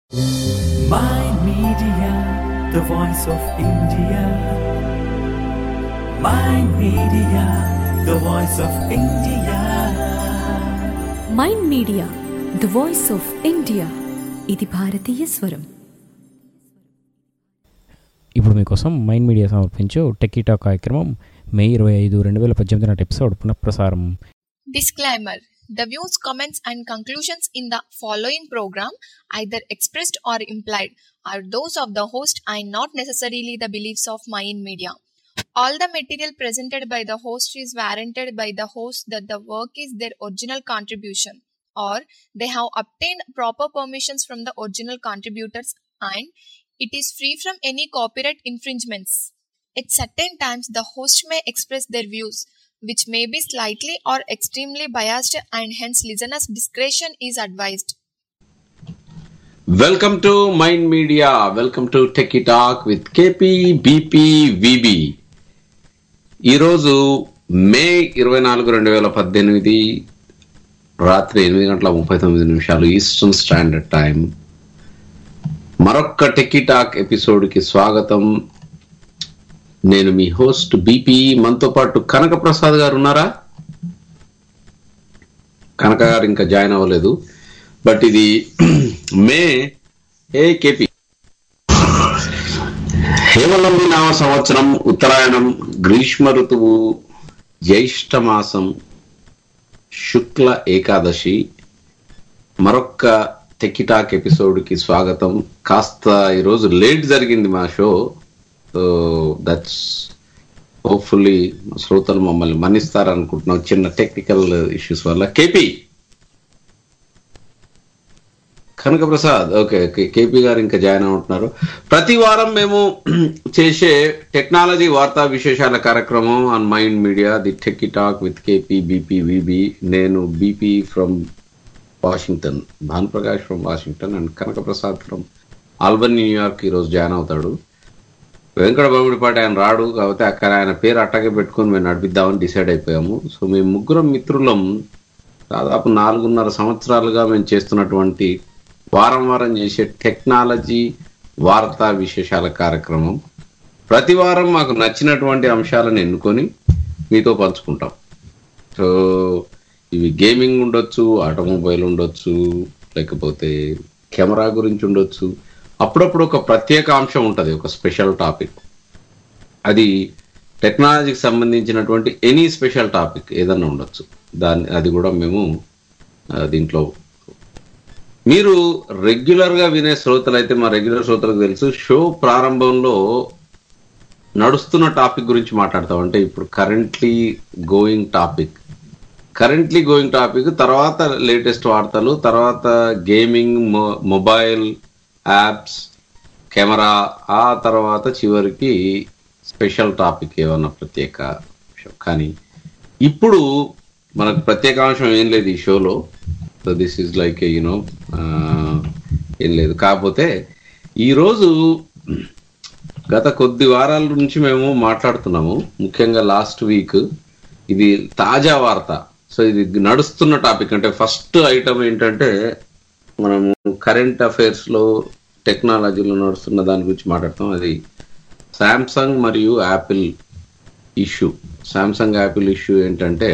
My Media, the voice of India. My Media, the voice of India. Mind media the voice of India ఇది భారతీయ స్వరం ఇప్పుడు మీకోసం mind media సమర్పించు techie talk కార్యక్రమం May ఇరవై ఐదు రెండు వేల పద్దెనిమిది నాటి ఎపిసోడ్ పునఃప్రసారం Disclaimer The views, comments, and conclusions in the following program, either expressed or implied, are those of the host and not necessarily the beliefs of Mayan Media. All the material presented by the host is warranted by the host that the work is their original contribution or they have obtained proper permissions from the original contributors and it is free from any copyright infringements. At certain times, the host may express their views, which may be slightly or extremely biased, and hence listeners' discretion is advised. Welcome to mind media welcome to techie talk with KP BP VB ఈరోజు May ఇరవై నాలుగు రెండు వేల పద్దెనిమిది రాత్రి ఎనిమిది గంటల ముప్పై తొమ్మిది నిమిషాలు ఈస్టర్న్ స్టాండర్డ్ టైం మరొక్క టెక్కీ టాక్ ఎపిసోడ్కి స్వాగతం నేను మీ హోస్ట్ బీపీ మనతో పాటు కనక ప్రసాద్ గారు ఉన్నారా కనక గారు ఇంకా జాయిన్ అవ్వలేదు బట్ ఇది మే ఏ కేపీ హేమలంబి నామ సంవత్సరం ఉత్తరాయణం గ్రీష్మ ఋతువు జ్యేష్ఠ మాసం శుక్ల ఏకాదశి మరొక్క టెక్కిటాక్ ఎపిసోడ్ కి స్వాగతం కాస్త ఈరోజు లేట్ జరిగింది మా షో సో దట్స్ హోప్ఫుల్లీ శ్రోతలు మమ్మల్ని మన్నిస్తారనుకుంటున్నాం చిన్న టెక్నికల్ ఇష్యూస్ వల్ల KP Kanaka Prasad okay KP గారు ఇంకా జాయిన్ అవుతున్నారు ప్రతి వారం మేము చేసే టెక్నాలజీ వార్తా విశేషాల కార్యక్రమం on mind media the techie talk with KP BP VB నేను BP from Washington Bhanuprakash from Washington and Kanaka Prasad from Albany న్యూయార్క్ ఈరోజు జాయిన్ అవుతాడు వెంకట బాబుడిపాటి ఆయన రాడు కాకపోతే అక్కడ ఆయన పేరు అట్టగే పెట్టుకొని మేము నడిపిద్దామని డిసైడ్ అయిపోయాము సో మేము ముగ్గురం మిత్రులం దాదాపు నాలుగున్నర సంవత్సరాలుగా మేము చేస్తున్నటువంటి వారం వారం చేసే టెక్నాలజీ వార్తా విశేషాల కార్యక్రమం ప్రతి వారం మాకు నచ్చినటువంటి అంశాలను ఎన్నుకొని మీతో పంచుకుంటాం సో ఇవి గేమింగ్ ఉండొచ్చు ఆటోమొబైల్ ఉండొచ్చు లేకపోతే కెమెరా గురించి ఉండొచ్చు అప్పుడప్పుడు ఒక ప్రత్యేక అంశం ఉంటుంది ఒక స్పెషల్ టాపిక్ అది టెక్నాలజీకి సంబంధించినటువంటి ఎనీ స్పెషల్ టాపిక్ ఏదన్నా ఉండొచ్చు దాన్ని అది కూడా మేము ఆ, దీంట్లో మీరు రెగ్యులర్ గా వినే శ్రోతలు అయితే మా రెగ్యులర్ శ్రోతలకు తెలుసు షో ప్రారంభంలో నడుస్తున్న టాపిక్ గురించి మాట్లాడతాం అంటే ఇప్పుడు currently going topic currently going topic తర్వాత లేటెస్ట్ వార్తలు తర్వాత గేమింగ్ మొబైల్ యాప్స్ కెమెరా ఆ తర్వాత చివరికి స్పెషల్ టాపిక్ ఏమన్నా ప్రత్యేక అంశం కానీ ఇప్పుడు మనకు ప్రత్యేకాంశం ఏం లేదు ఈ షోలో so this is like you know ఏం లేదు కాకపోతే ఈరోజు గత కొద్ది వారాల నుంచి మేము మాట్లాడుతున్నాము ముఖ్యంగా లాస్ట్ వీక్ ఇది తాజా వార్త సో ఇది నడుస్తున్న టాపిక్ అంటే ఫస్ట్ ఐటమ్ ఏంటంటే మనము కరెంట్ అఫైర్స్ లో టెక్నాలజీలో నడుస్తున్న దాని గురించి మాట్లాడతాం అది శాంసంగ్ మరియు Apple issue Samsung Apple issue ఏంటంటే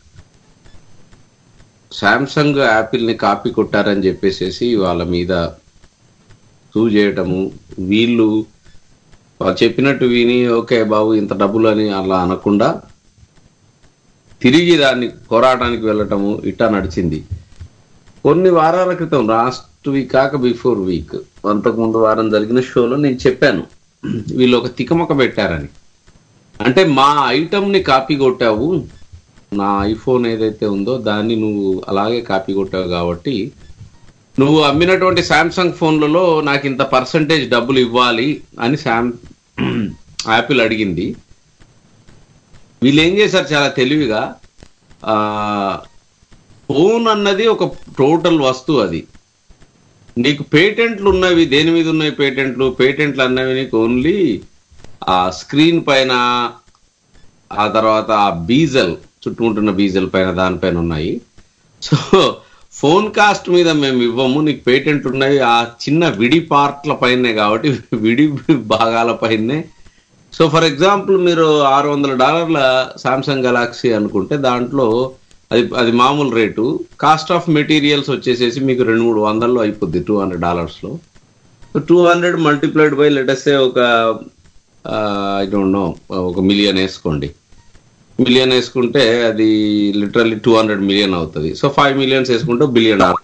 శాంసంగ్ యాపిల్ ని కాపీ కొట్టారని చెప్పేసేసి వాళ్ళ మీద సూ చేయటము వీళ్ళు వాళ్ళు చెప్పినట్టు విని ఓకే బాబు ఇంత డబ్బులు అని అలా అనకుండా తిరిగి దాన్ని పోరాటానికి వెళ్ళటము ఇట్టా నడిచింది కొన్ని వారాల క్రితం లాస్ట్ వీక్ కాక బిఫోర్ వీక్ అంతకుముందు వారం జరిగిన షోలో నేను చెప్పాను వీళ్ళు ఒక తికమక పెట్టారని అంటే మా ఐటమ్ ని కాపీ కొట్టావు నా ఐఫోన్ ఏదైతే ఉందో దాన్ని నువ్వు అలాగే కాపీ కొట్టావు కాబట్టి నువ్వు అమ్మినటువంటి శాంసంగ్ ఫోన్లలో నాకు ఇంత పర్సంటేజ్ డబ్బులు ఇవ్వాలి అని శామ్ యాపిల్ అడిగింది వీళ్ళు ఏం చేశారు చాలా తెలివిగా ఆ ఫోన్ అన్నది ఒక టోటల్ వస్తువు అది నీకు పేటెంట్లు ఉన్నవి దేని మీద ఉన్నాయి పేటెంట్లు పేటెంట్లు అన్నవి నీకు ఓన్లీ ఆ స్క్రీన్ పైన ఆ తర్వాత ఆ బీజల్ చుట్టుముట్టున్న బీజల్ పైన దానిపైన ఉన్నాయి సో ఫోన్ కాస్ట్ మీద మేము ఇవ్వము నీకు పేటెంట్ ఉన్నవి ఆ చిన్న విడి పార్ట్ల పైనే కాబట్టి విడి భాగాల పైనే సో ఫర్ ఎగ్జాంపుల్ మీరు ఆరు వందల డాలర్ల సామ్సంగ్ గెలాక్సీ అనుకుంటే దాంట్లో అది అది మామూలు రేటు కాస్ట్ ఆఫ్ మెటీరియల్స్ వచ్చేసేసి మీకు రెండు మూడు వందల్లో అయిపోద్ది టూ హండ్రెడ్ డాలర్స్లో two hundred multiplied by latest ఒక ఐ డోంట్ నో ఒక మిలియన్ వేసుకోండి మిలియన్ వేసుకుంటే అది లిటరల్లీ టూ హండ్రెడ్ మిలియన్ అవుతుంది సో ఫైవ్ మిలియన్స్ వేసుకుంటే billion dollar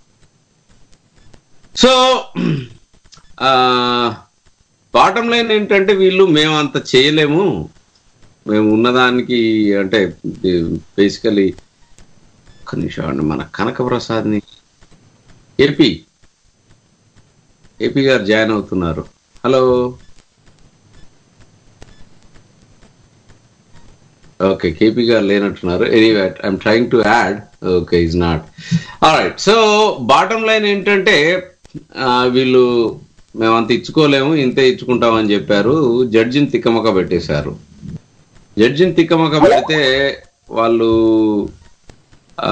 so bottom line ఏంటంటే వీళ్ళు మేము అంత చేయలేము మేము ఉన్నదానికి అంటే బేసికలీ ఒక్క నిమిషం అండి మన కనకప్రసాద్ని ఏపీ ఏపీ గారు జాయిన్ అవుతున్నారు హలో ఓకే కేపీ గారు లేనట్టున్నారు anyway I'm trying to add okay is not right so bottom line ఏంటంటే ఆ, వీళ్ళు మేము అంత ఇచ్చుకోలేము ఇంతే ఇచ్చుకుంటామని చెప్పారు జడ్జిని తిక్కమక్క పెట్టేశారు జడ్జిని తిక్కమక్క పెడితే వాళ్ళు ఆ,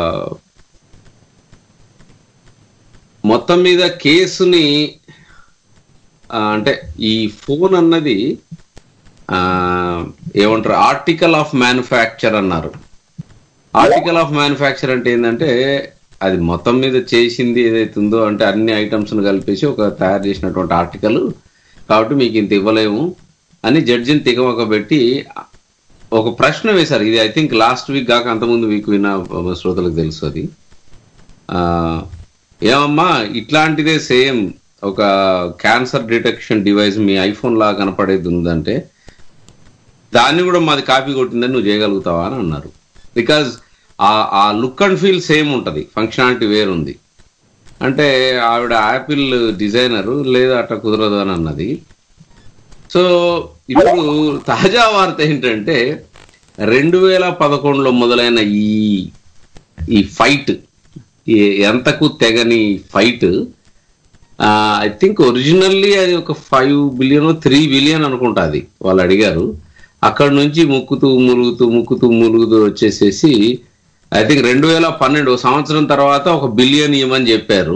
మొత్తం మీద కేసుని ఆ, అంటే ఈ ఫోన్ అన్నది ఆ, ఏమంటారు ఆర్టికల్ ఆఫ్ మ్యానుఫ్యాక్చర్ అన్నారు ఆర్టికల్ ఆఫ్ మ్యానుఫ్యాక్చర్ అంటే ఏంటంటే అది మొత్తం మీద చేసింది ఏదైతే ఉందో అంటే అన్ని ఐటమ్స్ కలిపేసి ఒక తయారు చేసినటువంటి ఆర్టికల్ కాబట్టి మీకు ఇంత ఇవ్వలేము అని జడ్జిని తిగమక పెట్టి ఒక ప్రశ్న వేశారు ఇది ఐ థింక్ లాస్ట్ వీక్ కాక అంతకుముందు వీక్ విన్న శ్రోతలకు తెలుసు అది ఆ, ఏమమ్మా ఇట్లాంటిదే సేమ్ ఒక క్యాన్సర్ డిటెక్షన్ డివైస్ మీ ఐఫోన్ లా కనపడేది ఉందంటే దాన్ని కూడా మాది కాపీ కొట్టిందని నువ్వు చేయగలుగుతావా అని అన్నారు బికాజ్ ఆ ఆ లుక్ అండ్ ఫీల్ సేమ్ ఉంటుంది ఫంక్షనాలిటీ వేరుంది అంటే ఆవిడ యాపిల్ డిజైనరు లేదా అట్లా కుదరదు అని అన్నది సో ఇప్పుడు తాజా వార్త ఏంటంటే రెండు వేల పదకొండులో మొదలైన ఈ ఈ ఫైట్ ఎంతకు తెగని ఫైట్ ఐ థింక్ ఒరిజినల్లీ అది ఒక ఫైవ్ బిలియన్ త్రీ బిలియన్ అనుకుంటా అది వాళ్ళు అడిగారు అక్కడ నుంచి ముక్కుతూ మురుగుతూ ముక్కుతూ మురుగుతూ వచ్చేసేసి ఐ థింక్ రెండు వేల పన్నెండు సంవత్సరం తర్వాత ఒక బిలియన్ ఇవ్వమని చెప్పారు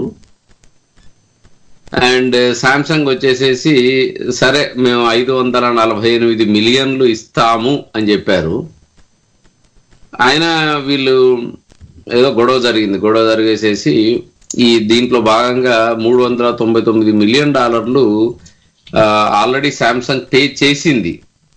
అండ్ సామ్సంగ్ వచ్చేసేసి సరే మేము ఐదు వందల నలభై ఎనిమిది మిలియన్లు ఇస్తాము అని చెప్పారు ఆయన వీళ్ళు ఏదో గొడవ జరిగింది గొడవ జరిగేసేసి ఈ దీంట్లో భాగంగా మూడు వందల తొంభై తొమ్మిది మిలియన్ డాలర్లు ఆల్రెడీ సామ్సంగ్ పే చేసింది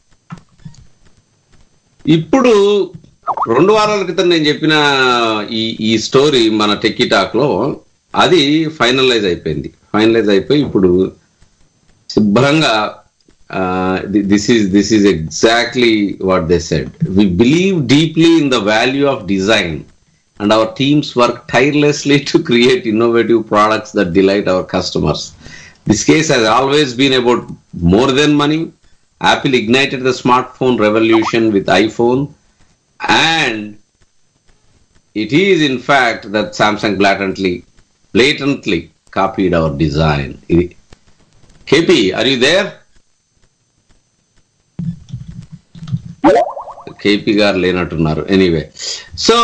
ఇప్పుడు రెండు వారాల క్రితం నేను చెప్పిన ఈ ఈ స్టోరీ మన టెక్కీ టాక్ లో అది ఫైనలైజ్ అయిపోయింది ఫైనలైజ్ అయిపోయి ఇప్పుడు శుభ్రంగా this is this is exactly what they said we believe deeply in the value of design and our teams work tirelessly to create innovative products that delight our customers. This case has always been about more than money. Apple ignited the smartphone revolution with iPhone, and it is in fact that Samsung blatantly, blatantly copied our design. ఇది- KP, are you there? KP గారు లేనట్టున్నారు anyway so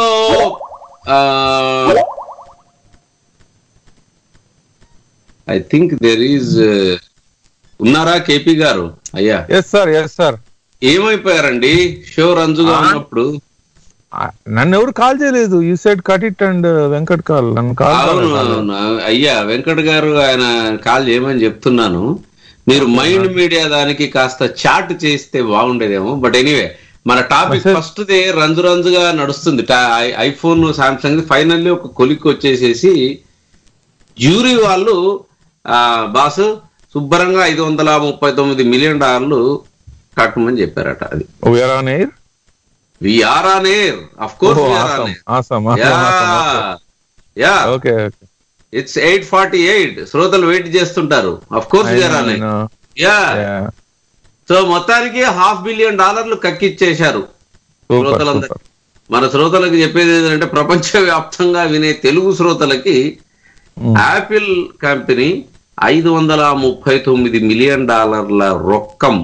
I think there is ఉన్నారా KP గారు అయ్యా yes sir yes sir ఏమైపోయారండి show రంజుగా ఉన్నప్పుడు నన్ను ఎవరు కాల్ చేయలేదు you said cut it and Venkat call నన్ను కాల్ అవును అవును అయ్యా వెంకట్ గారు ఆయన కాల్ చేయమని చెప్తున్నాను మీరు మైండ్ మీడియా దానికి కాస్త చాట్ చేస్తే బాగుండేదేమో బట్ ఎనీవే మన టాపిక్ Message- ఫస్ట్ దే రంజు రంజుగా నడుస్తుంది టా- ఐ- ఐఫోన్ సామ్సంగ్ ఫైనల్లీ ఒక కొలిక్ వచ్చేసేసి జ్యూరీ వాళ్ళు ఆ, బాసు శుభ్రంగా ఐదు వందల ముప్పై తొమ్మిది మిలియన్ డాలర్లు కట్టమని చెప్పారట అది we're on air we're on air of course awesome yeah okay it's eight forty eight శ్రోతలు వెయిట్ చేస్తుంటారు of course we're on yeah so మొత్తానికి హాఫ్ బిలియన్ డాలర్లు కక్కిచ్చేశారు సూపర్ శ్రోతలందరూ మన శ్రోతలకు చెప్పేది ఏంటంటే ప్రపంచ వ్యాప్తంగా వినే తెలుగు శ్రోతలకి యాపిల్ కంపెనీ ఐదు వందల ముప్పై తొమ్మిది మిలియన్ డాలర్ల రొక్కం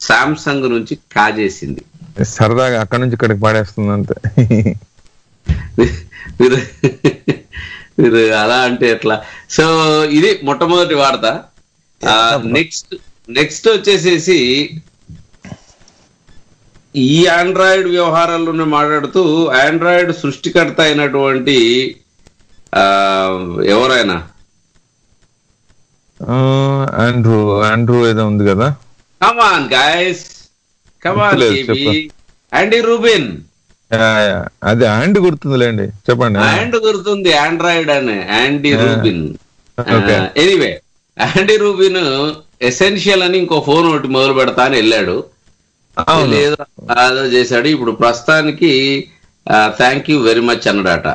సామ్సంగ్ నుంచి కాజేసింది సరదాగా అక్కడ నుంచి ఇక్కడికి పడేస్తుంది అంతే మీరు మీరు అలా అంటే ఎట్లా సో ఇది మొట్టమొదటి వార్త నెక్స్ట్ నెక్స్ట్ వచ్చేసేసి ఈ ఆండ్రాయిడ్ వ్యవహారాల్లోనే మాట్లాడుతూ ఆండ్రాయిడ్ సృష్టికర్త అయినటువంటి ఆ, ఎవరైనా ఆండ్రూ ఆండ్రూ ఏదో ఉంది కదా కమాన్ గాయస్ కమాన్ గుర్తులేదు, చెప్పు. Andy Rubin yeah, yeah. అది ఆండ్ గుర్తుందిలేండి చెప్పండి అండ్ గుర్తుంది ఆండ్రాయిడ్ అని Andy Yeah. Rubin Okay. Anyway Andy Rubin Essential అని ఇంకో ఫోన్ ఒకటి మొదలు పెడతా అని వెళ్ళాడు అవును లేదో అదో చేశాడు ఇప్పుడు ప్రస్తుతానికి థ్యాంక్ యూ వెరీ మచ్ అన్నాడట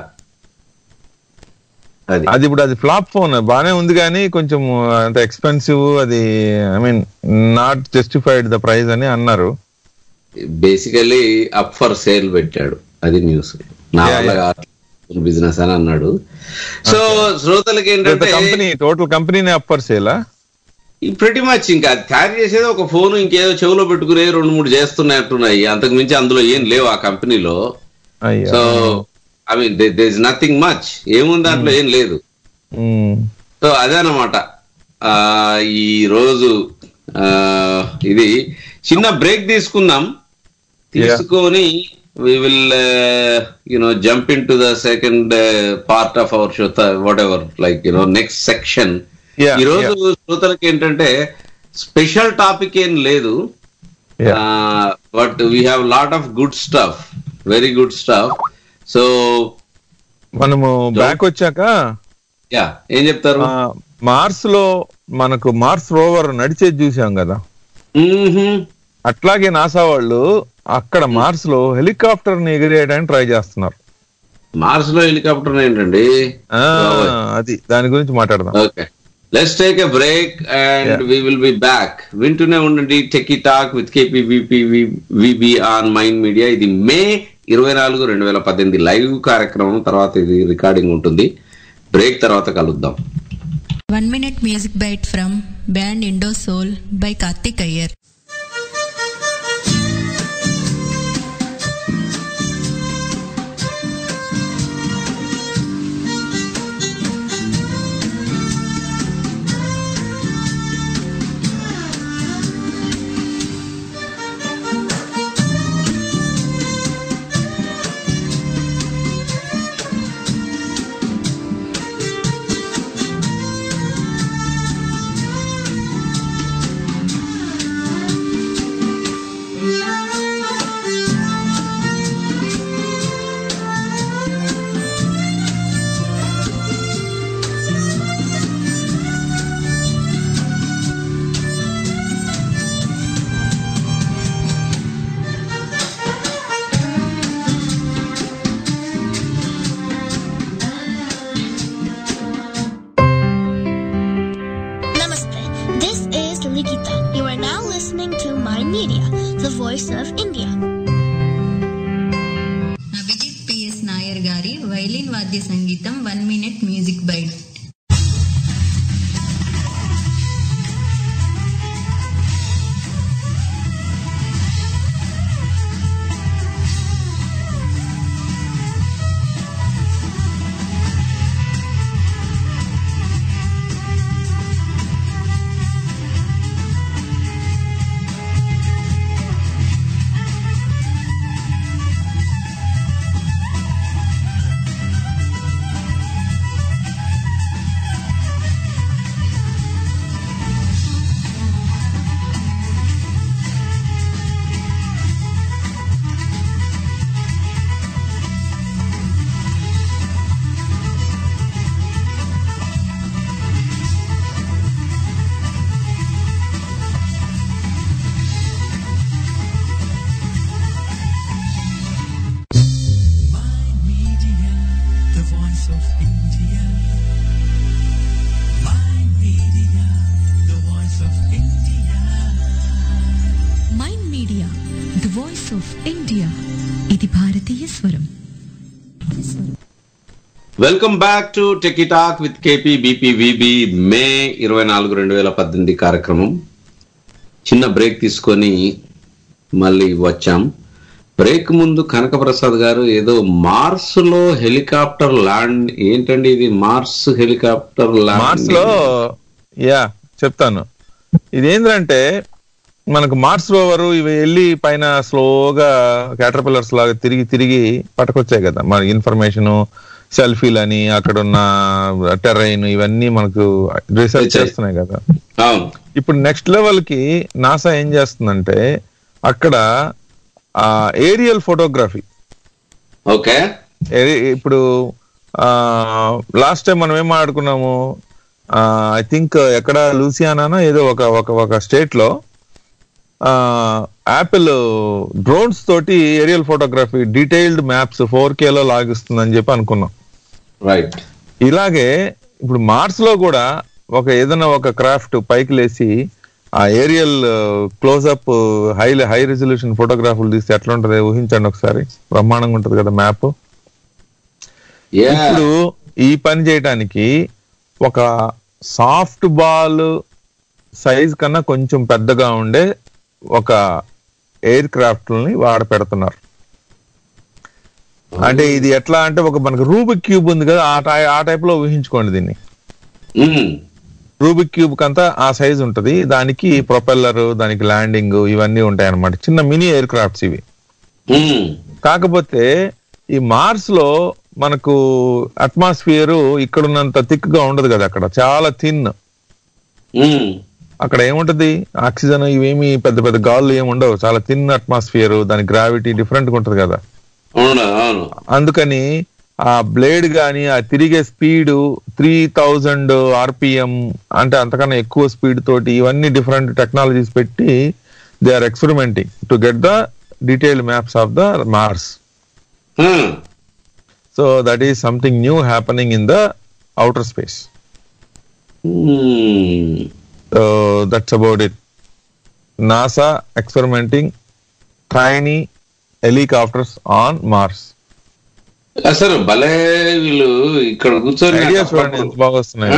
అది అది ఇప్పుడు అది ఫ్లాప్ ఫోన్ బానే ఉంది కానీ కొంచెం అంత ఎక్స్పెన్సివ్ అది I mean not justified the price అని అన్నారు బేసికలీ అప్ ఫర్ సేల్ పెట్టాడు అది న్యూస్ నా Yeah, వల్ల బిజినెస్ అని అన్నాడు సో శ్రోతలకి ఏంటంటే కంపెనీ టోటల్ కంపెనీనే అప్పర్ సేలా ప్రతి మచ్ ఇంకా అది తయారు చేసేది ఒక ఫోన్ ఇంకేదో చెవులో పెట్టుకునే రెండు మూడు చేస్తున్నట్టున్నాయి అంతకు మించి అందులో ఏం లేవు ఆ కంపెనీలో అయ్యా so I mean they is nothing much ఏముంది దాంట్లో ఏం లేదు మ్మ్. సో అదేనమాట ఆ, ఈ రోజు ఆ, ఇది చిన్న బ్రేక్ తీసుకుందాం తీసుకొని we will you know jump in to the second part of our show whatever like you know next section Yeah, ఈ రోజు శ్రోతలకి ఏంటంటే స్పెషల్ టాపిక్ ఏం లేదు Yeah. But we have lot of good stuff very good stuff so మనము back వచ్చాక yeah ఏం చెప్తారు ఆ, మార్స్ లో మనకు మార్స్ రోవర్ నడిచేది చూసాం కదా మ్మ్హ్మ్. అట్లాగే నాసా వాళ్ళు అక్కడ మార్స్ లో హెలికాప్టర్ ని ఎగిరేయడానికి ట్రై చేస్తున్నారు మార్స్ లో హెలికాప్టర్ ఏంటండి ఆ, అది దాని గురించి మాట్లాడదాం okay let's take a break and Yeah. We will be back వింటూనే ఉండండి techie talk with KPBP on mind Media ఇది మే ఇరవై నాలుగు రెండు వేల పద్దెనిమిది లైవ్ కార్యక్రమం తర్వాత ఇది రికార్డింగ్ ఉంటుంది బ్రేక్ తర్వాత కలుద్దాం One minute music bite from band Indo Soul by Karthik Iyer. Namaste. This is Likita. You are now listening to My Media, the voice of India. Abhijit PS Nair గారి వైలిన్ వాద్య సంగీతం one minute music bite Media, the voice of India. My media, the voice of India. Mind media the voice of India ఇది భారతీయ స్వరం welcome back to techie talk with KP BPVB May ఇరవై నాలుగు రెండు వేల పద్దెనిమిది కార్యక్రమం చిన్న బ్రేక్ తీసుకొని మళ్ళీ వచ్చాం బ్రేక్ ముందు కనకప్రసాద్ గారు ఏదో మార్స్ లో హెలికాప్టర్ ల్యాండ్ ఏంటండి ఇది మార్స్ హెలికాప్టర్ మార్స్ లో యా చెప్తాను ఇదేంటంటే మనకు మార్స్ రోవర్ ఇవి వెళ్ళి పైన స్లోగా క్యాటర్పిల్లర్స్ లాగా తిరిగి తిరిగి పట్టుకొచ్చాయి కదా మన ఇన్ఫర్మేషన్ సెల్ఫీలని అక్కడ ఉన్న టెరైన్ ఇవన్నీ మనకు రీసెర్చ్ వచ్చాయి. చేస్తున్నాయి కదా అవును ఇప్పుడు నెక్స్ట్ లెవెల్ కి నాసా ఏం చేస్తుందంటే అక్కడ ఏరియల్ ఫోటోగ్రఫీ ఓకే ఇప్పుడు లాస్ట్ టైం మనం ఏం మాట్లాడుకున్నాము ఐ థింక్ ఎక్కడ లూసియానా ఏదో ఒక ఒక ఒక స్టేట్ లో యాపిల్ డ్రోన్స్ తోటి aerial photography detailed maps four లో లాగిస్తుందని చెప్పి అనుకున్నాం రైట్ ఇలాగే ఇప్పుడు మార్స్ లో కూడా ఒక ఏదైనా ఒక క్రాఫ్ట్ పైకి లేసి ఆ aerial close up high high resolution ఫోటోగ్రాఫ్లు తీస్తే ఎట్లా ఉంటది ఊహించండి ఒకసారి బ్రహ్మాండంగా ఉంటది కదా మ్యాప్ యా ఇప్పుడు ఈ పని చేయడానికి ఒక సాఫ్ట్ బాల్ సైజ్ కన్నా కొంచెం పెద్దగా ఉండే ఒక ఎయిర్ క్రాఫ్ట్ ని వాడ పెడుతున్నారు అంటే ఇది ఎట్లా అంటే ఒక మనకు రూబిక్ క్యూబ్ ఉంది కదా ఆ టై ఆ టైప్ లో ఊహించుకోండి దీన్ని రూబిక్ క్యూబ్ కంతా ఆ సైజ్ ఉంటది దానికి ప్రొపెల్లర్ దానికి ల్యాండింగ్ ఇవన్నీ ఉంటాయి అన్నమాట చిన్న మినీ ఎయిర్ క్రాఫ్ట్స్ ఇవి కాకపోతే ఈ మార్స్ లో మనకు అట్మాస్ఫియర్ ఇక్కడున్నంత థిక్ గా ఉండదు కదా అక్కడ చాలా థిన్ అక్కడ ఏముంటది ఆక్సిజన్ ఇవేమి పెద్ద పెద్ద గాళ్ళు ఏమి ఉండవు చాలా థిన్ అట్మాస్ఫియర్ దాని గ్రావిటీ డిఫరెంట్ గా ఉంటది కదా అవును అవును అందుకని ఆ బ్లేడ్ గాని ఆ తిరిగే స్పీడ్ త్రీ థౌజండ్ ఆర్పిఎం అంటే అంతకన్నా ఎక్కువ స్పీడ్ తోటి ఇవన్నీ డిఫరెంట్ టెక్నాలజీస్ పెట్టి they are experimenting to get the detailed maps of the Mars so that is something new happening in the outer space so that's about it NASA experimenting tiny helicopters on Mars అసలు భలే వీళ్ళు ఇక్కడ కూర్చొని idea చూడండి ఎంత బాగా వస్తున్నాయి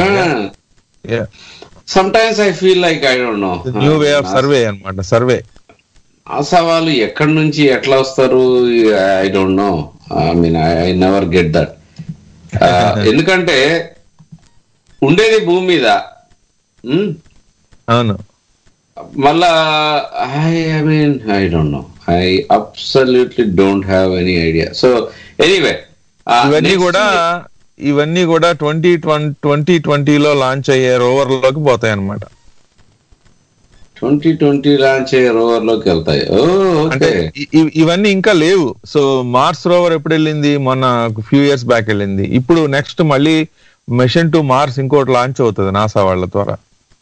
sometimes I feel like I don't know new way of survey అన్నమాట సర్వే నాసా వాళ్ళు ఎక్కడి నుంచి ఎట్లా వస్తారు I don't know I mean I never get that ఎందుకంటే ఉండేది భూమి మీద ఉమ్, అవును మళ్ళా I I mean I don't know I absolutely don't have any idea so anyway ఇవన్నీ కూడా ఇవన్నీ కూడా ట్వంటీ ట్వంటీ ట్వంటీలో లాంచ్ అయ్యే రోవర్ లోకి పోతాయి అనమాట ట్వంటీ ట్వంటీ లాంచ్ అయ్యే రోవర్ లోకి వెళ్తాయి ఓ అంటే ఓకే ఇ- ఇ- ఇవన్నీ ఇంకా లేవు సో మార్స్ రోవర్ ఎప్పుడు వెళ్ళింది మొన్న ఫ్యూ ఇయర్స్ బ్యాక్ వెళ్ళింది ఇప్పుడు నెక్స్ట్ మళ్ళీ మిషన్ టు మార్స్ ఇంకోటి లాంచ్ అవుతుంది నాసా వాళ్ళ ద్వారా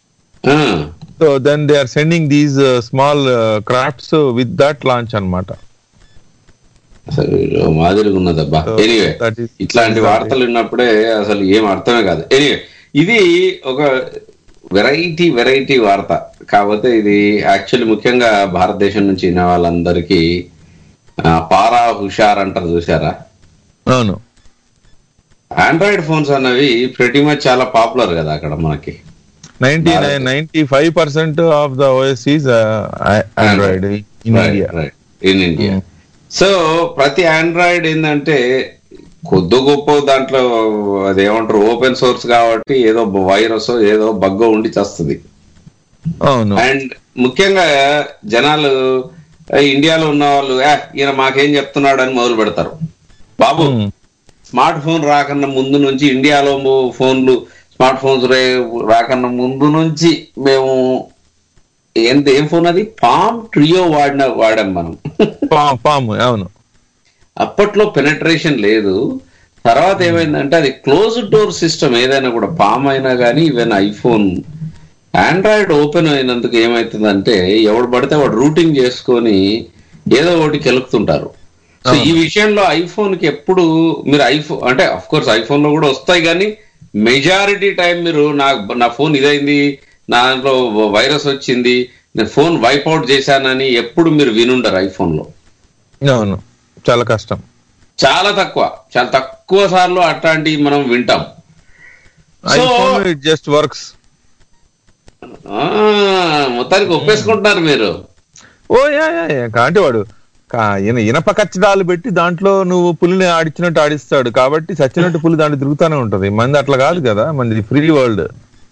so then they are sending these small crafts with that launch అన్నమాట అసలు వీళ్ళు మాదిరిగా ఉన్నదబ్బా So, ఎనీవే that is- ఇట్లాంటి వార్తలు విన్నప్పుడే అసలు ఏం అర్థమే కాదు ఎనీవే ఇది ఒక వెరైటీ వెరైటీ వార్త కాకపోతే ఇది యాక్చువల్లీ ముఖ్యంగా భారతదేశం నుంచి విన్న వాళ్ళందరికీ ఆ, పారా హుషార్ అంటారు చూసారా అవును ఆండ్రాయిడ్ ఫోన్స్ అన్నవి ప్రతి మచ్ చాలా పాపులర్ కదా అక్కడ మనకి ninety nine ninety five percent of the OS is Android in India in India so ప్రతి ఆండ్రాయిడ్ ఏంటంటే కొద్ది గొప్ప దాంట్లో అదేమంటారు ఓపెన్ సోర్స్ కాబట్టి ఏదో వైరస్ ఏదో బగ్గో ఉండి చస్తుంది అవును అండ్ ముఖ్యంగా జనాలు "ఏ, ఇండియాలో ఉన్న వాళ్ళు "ఏ, ఈయన మాకేం చెప్తున్నాడు అని మొదలు పెడతారు బాబు Hmm. స్మార్ట్ ఫోన్ రాకన్నా ముందు నుంచి ఇండియాలో మో- ఫోన్లు స్మార్ట్ ఫోన్స్ రే- రాకన్నా ముందు నుంచి మేము ఏంటి ఏం ఫోన్ అది పామ్ ట్రియో వాడిన వాడాం మనం పా- పాము అవును అప్పట్లో పెనట్రేషన్ లేదు తర్వాత ఏమైందంటే అది క్లోజ్ డోర్ సిస్టమ్ ఏదైనా కూడా పామ్ అయినా కానీ ఈవెన్ ఐఫోన్ ఆండ్రాయిడ్ ఓపెన్ అయినందుకు ఏమైతుందంటే ఎవడు పడితే వాడు రూటింగ్ చేసుకొని ఏదో ఒకటి కెలుకుతుంటారు సో ఈ విషయంలో ఐఫోన్ కి ఎప్పుడు మీరు ఐఫోన్ అంటే అఫ్ కోర్స్ ఐఫోన్ లో కూడా వస్తాయి కానీ మెజారిటీ టైం మీరు నా నా ఫోన్ ఇదైంది నా దాంట్లో వైరస్ వచ్చింది నేను ఫోన్ వైపౌట్ చేశానని ఎప్పుడు మీరు వినుండరు ఐఫోన్ లో అవును చాలా కష్టం చాలా తక్కువ చాలా తక్కువ సార్లు అట్లాంటి మనం వింటాం So- iPhone it just works ఆ, మొత్తానికి ఒప్పేసుకుంటున్నారు మీరు ఓ యా యా యా అంటే వాడు కా- ఈయన ఇనప కచ్చడాలు పెట్టి దాంట్లో నువ్వు పులిని ఆడిచ్చినట్టు ఆడిస్తాడు కాబట్టి చచ్చినట్టు పులి దాంట్లో తిరుగుతానే ఉంటది మంది అట్లా కాదు కదా మంది free world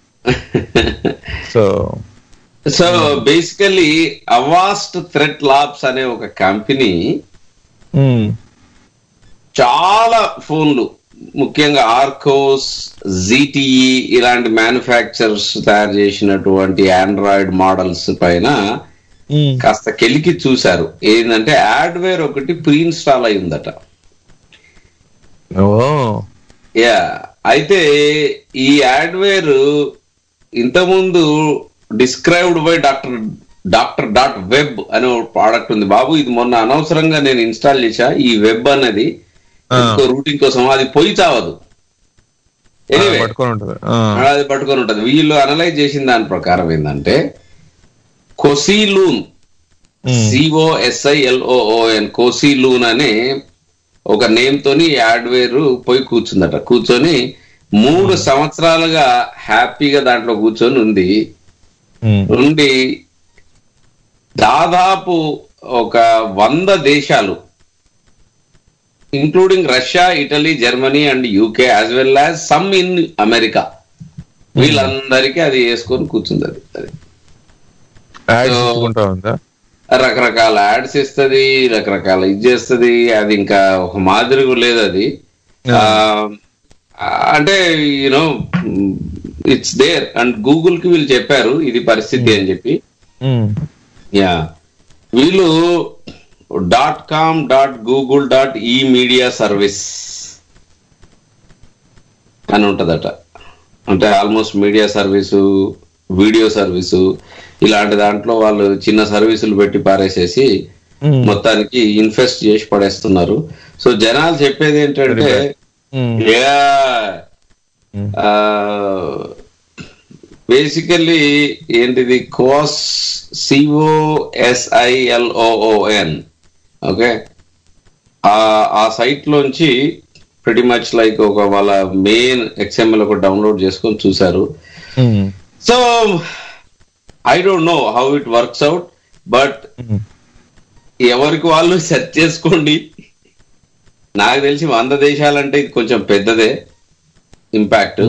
so so basically Avast Threat Labs అనే ఒక కంపెనీ చాలా ఫోన్లు ముఖ్యంగా ఆర్కోస్ జీటీఈ ఇలాంటి మ్యానుఫ్యాక్చరర్స్ తయారు చేసినటువంటి ఆండ్రాయిడ్ మోడల్స్ పైన కాస్త కెలికి చూశారు ఏంటంటే యాడ్వేర్ ఒకటి ప్రీ ఇన్స్టాల్ అయి ఉందట ఓ యా అయితే ఈ యాడ్వేర్ ఇంతకుముందు described by doctor doctor dot web అనే ఒక ప్రోడక్ట్ ఉంది బాబు ఇది మొన్న అనవసరంగా నేను ఇన్స్టాల్ చేశా ఈ వెబ్ అనేది ఇంకో రూటింగ్ కోసం అది పోయి చావదు Anyway, పట్టుకొని ఉంటది ఆ. అది పట్టుకొని ఉంటది వీళ్ళు అనలైజ్ చేసిన దాని ప్రకారం ఏంటంటే కొసీలూన్ సిఓఎస్ఐఎల్ఓఓఎన్ కోసీలూన్ అనే ఒక నేమ్ తోని యాడ్వేర్ పోయి కూర్చుందట కూర్చొని మూడు సంవత్సరాలుగా హ్యాపీగా దాంట్లో కూర్చొని ఉంది ఉండి దాదాపు ఒక వంద దేశాలు including Russia Italy Germany and UK as well as some in America వీళ్ళందరికీ అది వేసుకొని కూర్చుంది అది అది యాడ్స్ So- ఇచ్చుకుంటా ఉందా రకరకాల యాడ్స్ ఇస్తుంది రకరకాల ఇది చేస్తుంది అది ఇంకా ఒక మాదిరిగా లేదు అది ఆ, అంటే you know it's there and Google కి వీళ్ళు చెప్పారు ఇది పరిస్థితి అని చెప్పి యా వీళ్ళు dot com dot Google dot ఈ మీడియా సర్వీస్ అని ఉంటదట అంటే almost media service video service ఇలాంటి దాంట్లో వాళ్ళు చిన్న సర్వీసులు పెట్టి పారేసేసి మొత్తానికి ఇన్వెస్ట్ చేసి పడేస్తున్నారు సో జనాలు చెప్పేది ఏంటంటే బేసికల్లీ ఏంటిది కోస్ సిఓఎస్ఐఎల్ఓఓఎన్ ఓకే ఆ సైట్ లోంచి pretty మచ్ లైక్ ఒక వాళ్ళ మెయిన్ ఎక్స్ఎంఎల్ ఒక డౌన్లోడ్ చేసుకొని చూశారు so I don't know how it works out but ఎవరికి వాళ్ళు సెర్చ్ చేసుకోండి నాకు తెలిసి వంద దేశాలంటే ఇది కొంచెం పెద్దదే ఇంపాక్ట్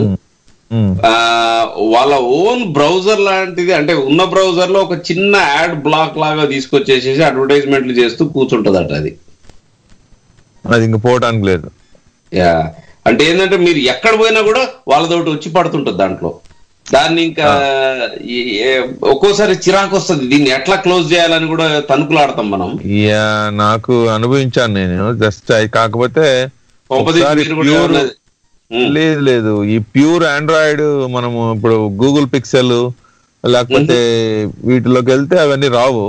వాళ్ళ ఓన్ బ్రౌజర్ లాంటిది అంటే ఉన్న బ్రౌజర్ లో ఒక చిన్న యాడ్ బ్లాక్ లాగా తీసుకొచ్చేసేసి అడ్వర్టైజ్మెంట్లు చేస్తూ కూర్చుంటదట అది అది ఇంక పోవటానికి లేదు యా అంటే ఏంటంటే మీరు ఎక్కడ పోయినా కూడా వాళ్ళతోటి వచ్చి పడుతుంటది దాంట్లో దాన్ని ఇంకా ఈ- ఏ- ఒక్కోసారి చిరాకు వస్తుంది దీన్ని ఎట్లా క్లోజ్ చేయాలని కూడా తణుకులాడతాం మనం యా నాకు అనుభవించాను నేను జస్ట్ కాకపోతే కొంపదీసి ఒకసారి మీరు కూడా pure- ఏమన్నా- లేదు లేదు ఈ ప్యూర్ ఆండ్రాయిడ్ మనము ఇప్పుడు గూగుల్ పిక్సెల్ లేకపోతే వీటిలోకి వెళ్తే అవన్నీ రావు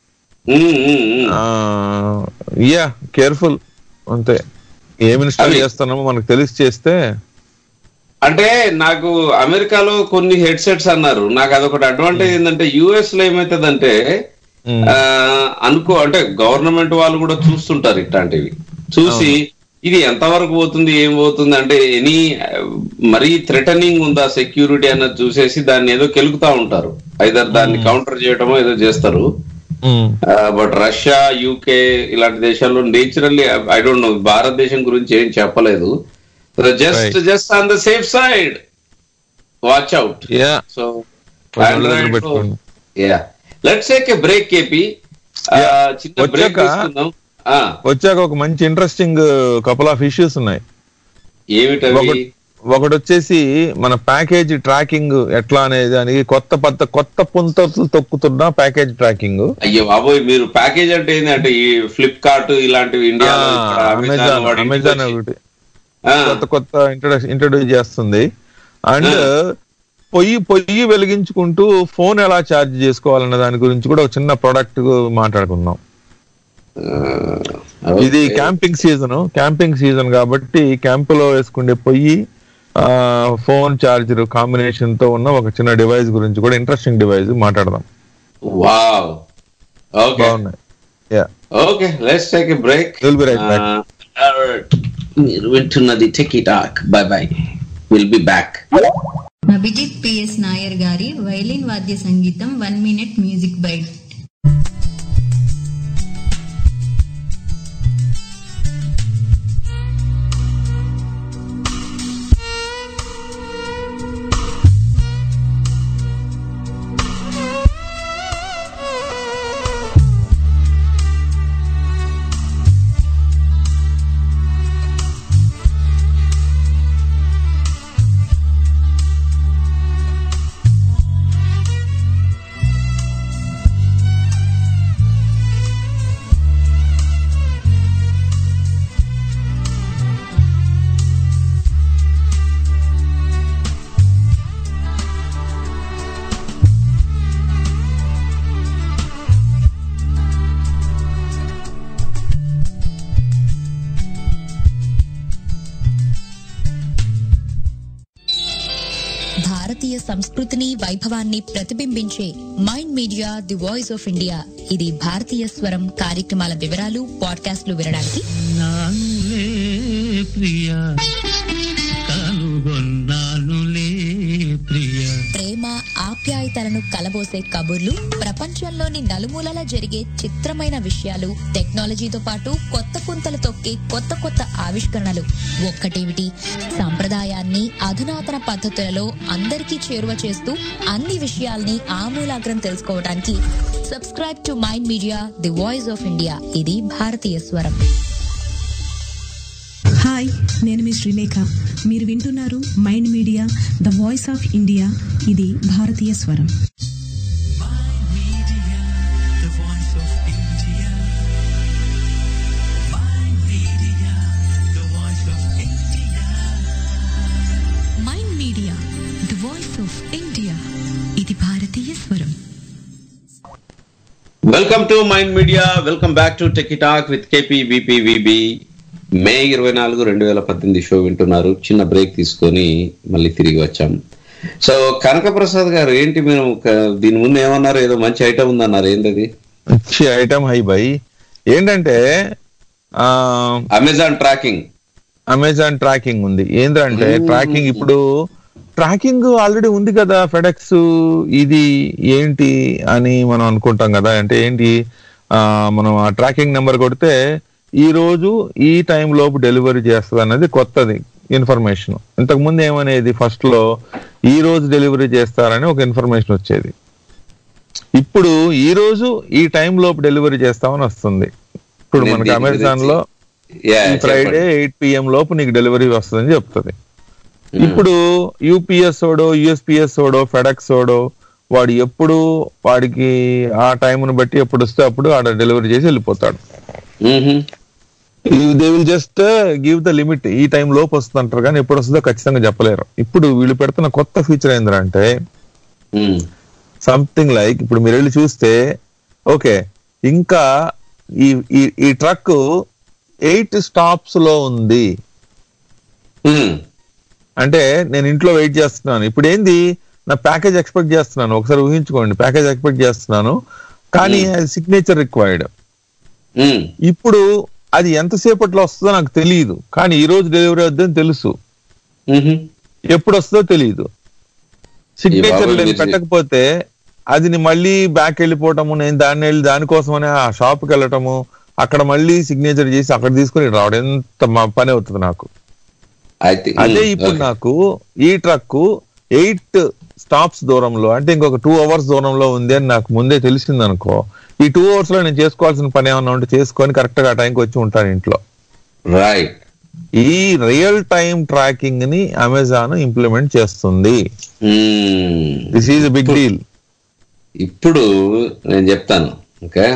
యా కేర్ఫుల్ అంతే ఏమి ఇన్స్టాల్ అవి- చేస్తున్నామో మనకు తెలిసి చేస్తే అంటే నాకు అమెరికాలో కొన్ని హెడ్ సెట్స్ అన్నారు నాకు అదొకటి అడ్వాంటేజ్ ఏంటంటే యుఎస్ లో ఏమైతుందంటే ఆ, అనుకో అంటే గవర్నమెంట్ వాళ్ళు కూడా చూస్తుంటారు ఇట్లాంటివి చూసి ఇది ఎంతవరకు పోతుంది ఏం పోతుంది అంటే ఎనీ మరీ థ్రెటనింగ్ ఉందా సెక్యూరిటీ అన్నది చూసేసి దాన్ని ఏదో కెలుకుతా ఉంటారు ఐదర్ దాన్ని కౌంటర్ చేయటమో ఏదో చేస్తారు బట్ రష్యా యూకే ఇలాంటి దేశాల్లో నేచురల్లీ ఐ డోంట్ నో భారతదేశం గురించి ఏం చెప్పలేదు just just on the safe side watch out yeah so కొంచెం ఒళ్ళు దగ్గర పెట్టుకోండి. Yeah let's take a break KP చిన్న బ్రేక్ వచ్చాక- తీసుకుందాం ఆ, వచ్చాక ఒక మంచి ఇంట్రెస్టింగ్ కపుల్ ఆఫ్ ఇష్యూస్ ఉన్నాయి ఏమిటవి ఒకటి ఒకటి వచ్చేసి మన ప్యాకేజ్ ట్రాకింగ్ ఎట్లా అనేది దానికి కొత్త పత్త కొత్త పుంతలు తొక్కుతున్న ప్యాకేజ్ ట్రాకింగ్ అయ్యో బాబోయ్ మీరు ప్యాకేజ్ అంటే ఏంటంటే ఈ ఫ్లిప్కార్ట్ ఇలాంటివి ఇండియాలో ఇక్కడ అమెజాన్ అమెజాన్ వాటి అమెజాన్ ఇంటికి ఒకటి ఆ. కొత్త కొత్త ఇంట్రొడక్షన్ ఇంట్రొడ్యూస్ చేస్తుంది అండ్ పొయ్యి పొయ్యి వెలిగించుకుంటూ ఫోన్ ఎలా ఛార్జ్ చేసుకోవాలన్న దాని గురించి కూడా ఒక చిన్న ప్రోడక్ట్ మాట్లాడుకుందాం ఇది క్యాంపింగ్ సీజన్ క్యాంపింగ్ సీజన్ కాబట్టి క్యాంప్ లో వేసుకునే పొయ్యి ఫోన్ చార్జర్ కాంబినేషన్ తో ఉన్న ఒక చిన్న డివైస్ గురించి కూడా ఇంట్రెస్టింగ్ డివైస్ మాట్లాడదాం వావ్ ఓకే బాగున్నాయి yeah okay let's take a break We'll be right back. మీరు వింటున్నది techie talk bye bye will be back Abhijit PS Nair గారి వైలిన్ వాద్య సంగీతం వన్ మినిట్ మ్యూజిక్ బైట్ సంస్కృతిని వైభవాన్ని ప్రతిబింబించే Mind media the voice of India ఇది భారతీయ స్వరం కార్యక్రమాల వివరాలు పాడ్కాస్ట్లు వినడానికి నానులే ప్రియ కనుగొన్నానులే ప్రియ ప్రేమ ఆప్యాయతలను కలబోసే కబుర్లు ప్రపంచంలోని నలుమూలలా జరిగే చిత్రమైన విషయాలు టెక్నాలజీతో పాటు కొత్త పుంతలు తొక్కే కొత్త కొత్త ఆవిష్కరణలు ఒక్కటేమిటి సంప్రదాయాన్ని అధునాతన పద్ధతులలో అందరికీ చేరువ చేస్తూ అన్ని విషయాల్ని ఆమూలాగ్రం తెలుసుకోవడానికి subscribe to mind media the voice of India ఇది భారతీయ స్వరం హాయ్ నేను మీ శ్రీలేఖ మీరు వింటున్నారు Mind media the voice of India ఇది భారతీయ స్వరం the voice of India. Mind Media, the voice of India. Mind media the voice of India ఇది భారతీయ స్వరం welcome to mind media welcome back to tech talk with KP VB May ఇరవై నాలుగు రెండు వేల పద్దెనిమిది షో వింటున్నారు చిన్న బ్రేక్ తీసుకొని మళ్ళీ తిరిగి వచ్చాం సో కనకప్రసాద్ గారు ఏంటి మీరు ఒక- దీని ముందు ఏమన్నారు ఏదో మంచి ఐటమ్ ఉందన్నారు ఏంటది మంచి ఐటమ్ హై బై ఏంటంటే ఆ అమెజాన్ ట్రాకింగ్ అమెజాన్ ట్రాకింగ్ ఉంది ఏంటంటే ట్రాకింగ్ ఇప్పుడు ట్రాకింగ్ ఆల్రెడీ ఉంది కదా ఫెడెక్స్ ఇది ఏంటి అని మనం అనుకుంటాం కదా అంటే ఏంటి ఆ మనం ఆ ట్రాకింగ్ నెంబర్ కొడితే ఈ రోజు ఈ టైం లోపు డెలివరీ చేస్తుంది అన్నది కొత్తది ఇన్ఫర్మేషన్ ఇంతకు ముందు ఏమనేది ఫస్ట్ లో ఈ రోజు డెలివరీ చేస్తారని ఒక ఇన్ఫర్మేషన్ వచ్చేది ఇప్పుడు ఈ రోజు ఈ టైం లోపు డెలివరీ చేస్తామని వస్తుంది ఇప్పుడు నేను మనకి దీని అమెజాన్ లో Yeah, ఈ ఫ్రైడే చెప్పండి. ఎయిట్ పిఎం లోపు నీకు డెలివరీ వస్తుందని చెప్తుంది ఇప్పుడు యూపీఎస్ ఓడో యుఎస్పిఎస్ ఓడో ఫెడెక్స్ ఓడో వాడు ఎప్పుడు వాడికి ఆ టైంను బట్టి ఎప్పుడు వస్తే అప్పుడు ఆడ డెలివరీ చేసి వెళ్ళిపోతాడు they will just give the limit ఈ టైం లోపు వస్తుంది అంటారు కానీ ఎప్పుడు వస్తుందో ఖచ్చితంగా చెప్పలేరు ఇప్పుడు వీళ్ళు పెడుతున్న కొత్త ఫీచర్ ఏంటంటే సంథింగ్ లైక్ ఇప్పుడు మీరు వెళ్ళి చూస్తే ఓకే ఇంకా ఈ ఈ- ఈ ట్రక్ ఎయిట్ స్టాప్స్ లో ఉంది అంటే నేను ఇంట్లో వెయిట్ చేస్తున్నాను ఇప్పుడు ఏంది నా ప్యాకేజ్ ఎక్స్పెక్ట్ చేస్తున్నాను ఒకసారి ఊహించుకోండి ప్యాకేజ్ ఎక్స్పెక్ట్ చేస్తున్నాను కానీ అది సిగ్నేచర్ రిక్వైర్డ్ ఇప్పుడు అది ఎంతసేపట్లో వస్తుందో నాకు తెలియదు కానీ ఈ రోజు డెలివరీ వద్దని తెలుసు ఎప్పుడు వస్తుందో తెలియదు సిగ్నేచర్ బాబోయ్ నేను మీరు- పెట్టకపోతే అది ని మళ్ళీ బ్యాక్ వెళ్ళిపోవటము నేను దాన్ని వెళ్ళి దానికోసమని ఆ షాప్ కి వెళ్ళటము అక్కడ మళ్ళీ సిగ్నేచర్ చేసి అక్కడ తీసుకుని రావడం ఎంత మా పని అవుతుంది నాకు అదే ఇప్పుడు నాకు ఈ ట్రక్ ఎయిట్ స్టాప్స్ దూరంలో అంటే ఇంకొక టూ అవర్స్ దూరంలో ఉంది అని నాకు ముందే తెలిసింది అనుకో ఈ టూ అవర్స్ లో నేను చేసుకోవాల్సిన పని ఏమన్నా ఉంటే చేసుకొని కరెక్ట్ గా ఆ టైంకి వచ్చి ఉంటాను ఇంట్లో రైట్ ఈ రియల్ టైం ట్రాకింగ్ ని అమెజాన్ ఇంప్లిమెంట్ చేస్తుంది దిస్ ఈజ్ బిగ్ డీల్ ఇప్పుడు నేను చెప్తాను ఓకే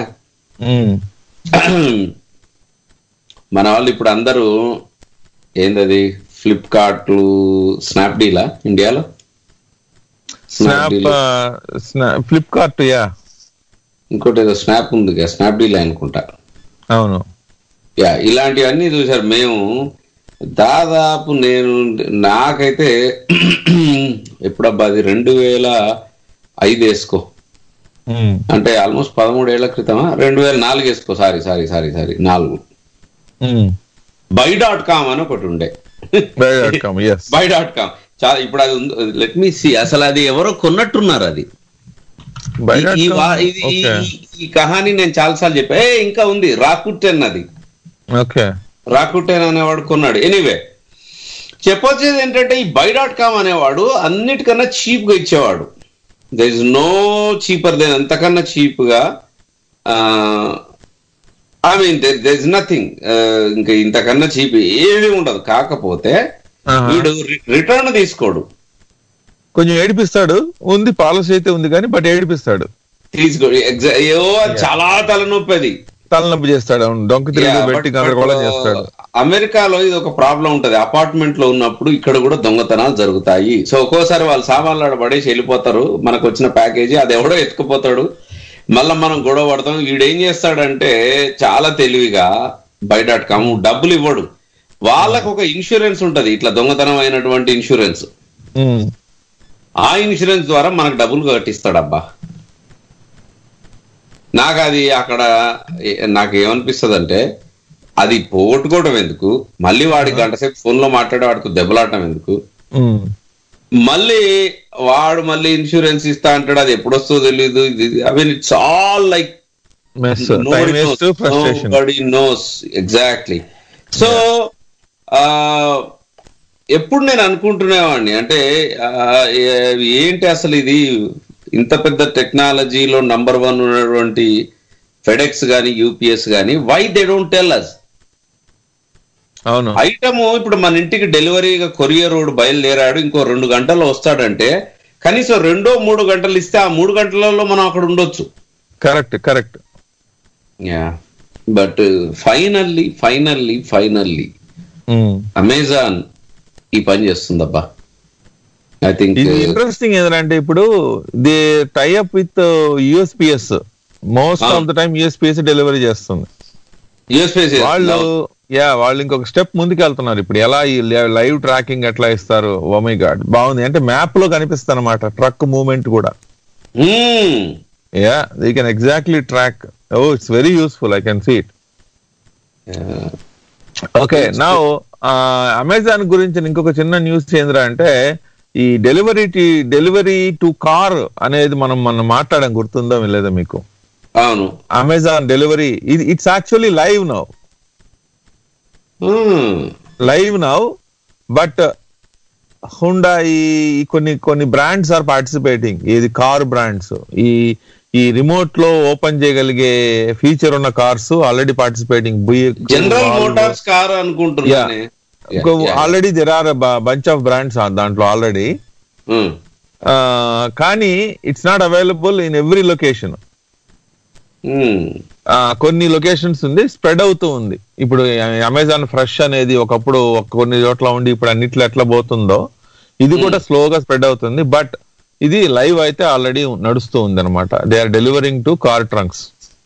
మన వాళ్ళు ఇప్పుడు అందరూ ఏందది ఫ్లిప్కార్ట్లు స్నాప్డీలా ఇండియాలో స్నాప్ ఫ్లిప్కార్ట్ యా ఇంకోటి ఏదో స్నాప్ ఉంది కదా స్నాప్డీల్ అనుకుంటా అవును యా ఇలాంటివన్నీ చూసారు మేము దాదాపు నేను నాకైతే ఎప్పుడబ్బా అది రెండు వేల ఐదు వేసుకో అంటే ఆల్మోస్ట్ పదమూడు ఏళ్ల క్రితమా రెండు వేల నాలుగు వేసుకో సారీ సారీ సారీ సారీ నాలుగు బై డాట్ కామ్ అని ఒకటి ఉండే బై డాట్ కామ్ ఎస్ బై డాట్ కామ్ చాలా ఇప్పుడు అది లెట్ మీ సి అసలు అది ఎవరో కొన్నట్టున్నారు అది బై ఈ- డాట్ ఈ వా- కామ్ ఇది ఈ- ఓకే ఈ- ఈ కహాని నేను చాలాసార్లు చెప్పా ఏ ఇంకా ఉంది రాకుటెన్ అది ఓకే రాకుటెన్ అనేవాడు కొన్నాడు ఎనీవే చెప్పొచ్చేది ఏంటంటే ఈ బై డాట్ కామ్ అనేవాడు అన్నిటికన్నా చీప్ గా ఇచ్చేవాడు there is no cheaper than అంతకన్నా చీప్ గా I mean there is nothing ఇంకా ఇంతకన్నా చీప్ ఏమీ ఉండదు కాకపోతే వీడు రిటర్న్ తీసుకోడు కొంచెం ఏడిపిస్తాడు ఉంది పాలసీ అయితే ఉంది కానీ బట్ ఏడిపిస్తాడు తీసుకోడు ఎగ్జా ఏవో అది చాలా తలనొప్పి అది తలనొప్పి చేస్తాడు అవును డొంక తిరిగి Yeah, పెట్టి but- గందరగోళం but, చేస్తాడు అమెరికాలో ఇది ఒక ప్రాబ్లం ఉంటది అపార్ట్మెంట్ లో ఉన్నప్పుడు ఇక్కడ కూడా దొంగతనాలు జరుగుతాయి సో ఒక్కోసారి వాళ్ళు సామాన్లు ఆడ పడేసి వెళ్ళిపోతారు మనకు వచ్చిన ప్యాకేజీ అది ఎవడో ఎత్తుకుపోతాడు మళ్ళీ మనం గొడవ పడతాం వీడేం చేస్తాడంటే చాలా తెలివిగా బై డాట్ కామ్ డబ్బులు ఇవ్వడు వాళ్ళకు ఒక ఇన్సూరెన్స్ ఉంటది ఇట్లా దొంగతనం అయినటువంటి ఇన్సూరెన్స్ ఆ ఇన్సూరెన్స్ ద్వారా మనకు డబ్బులు కట్టిస్తాడబ్బా నాకు అది అక్కడ ఏ- నాకు ఏమనిపిస్తుంది అంటే అది పోగొట్టుకోవడం ఎందుకు మళ్ళీ వాడి గంట సేపు ఫోన్ లో మాట్లాడే వాడికి దెబ్బలాడటం ఎందుకు ఉమ్, మళ్ళీ వాడు మళ్ళీ ఇన్సూరెన్స్ ఇస్తా అంటాడు అది ఎప్పుడు వస్తుందో తెలియదు I mean it's all like mess time waste frustration నోస్ ఎగ్జాక్ట్లీ సో ఎప్పుడు నేను అనుకుంటునేవాడిని అంటే ఆ, ఏ- ఏంటి అసలు ఇది ఇంత పెద్ద టెక్నాలజీలో నంబర్ వన్ ఉన్నటువంటి ఫెడెక్స్ కానీ యూపీఎస్ కానీ why they don't tell us అవును ఐటమ్ ఇప్పుడు మన ఇంటికి డెలివరీగా కొరియర్ రోడ్ బయలుదేరాడు ఇంకో రెండు గంటల్లో వస్తాడంటే కనీసం రెండో మూడు గంటలు ఇస్తే ఆ మూడు గంటలలో మనం అక్కడ ఉండొచ్చు correct correct yeah but finally finally finally Amazon ఈ పని చేస్తుందబ్బా ఐ థింక్ ఇది ఇంట్రెస్టింగ్ ఏంటంటే ఇప్పుడు the tie up with USPS most Ah. Of the time USPS delivery చేస్తుంది యూఎస్పేస్ వాళ్ళు యా వాళ్ళు ఇంకొక స్టెప్ ముందుకు వెళ్తున్నారు ఇప్పుడు ఎలా ఈ లైవ్ ట్రాకింగ్ ఎట్లా ఇస్తారు ఓమై గాడ్ బాగుంది అంటే మ్యాప్ లో కనిపిస్తుంది అనమాట ట్రక్ మూవ్మెంట్ కూడా yeah they can exactly track oh it's very useful I can see it okay నా అమెజాన్ గురించి ఇంకొక చిన్న న్యూస్ ఏంద్రా అంటే ఈ డెలివరీ డెలివరీ టు కార్ అనేది మనం మనం మాట్లాడడం గుర్తుందో లేదా మీకు అవును అమెజాన్ డెలివరీ ఇది it's actually live now live now but హుండా ఈ కొన్ని కొన్ని బ్రాండ్స్ ఆర్ పార్టిసిపేటింగ్ ఇది కార్ బ్రాండ్స్ ఈ ఈ రిమోట్ లో ఓపెన్ చేయగలిగే ఫీచర్ ఉన్న cars already participating General Motors car అనుకుంటున్నానే already there are bunch of brands దాంట్లో ఆల్రెడీ కానీ it's not available in every location కొన్ని లొకేషన్స్ ఉంది స్ప్రెడ్ అవుతూ ఉంది ఇప్పుడు అమెజాన్ ఫ్రెష్ అనేది ఒకప్పుడు ఒక కొన్ని చోట్ల ఉండి ఇప్పుడు అన్నిట్లో ఎట్లా పోతుందో ఇది కూడా స్లోగా స్ప్రెడ్ అవుతుంది బట్ ఇది లైవ్ అయితే ఆల్రెడీ నడుస్తూ ఉంది అనమాట they are delivering to car trunks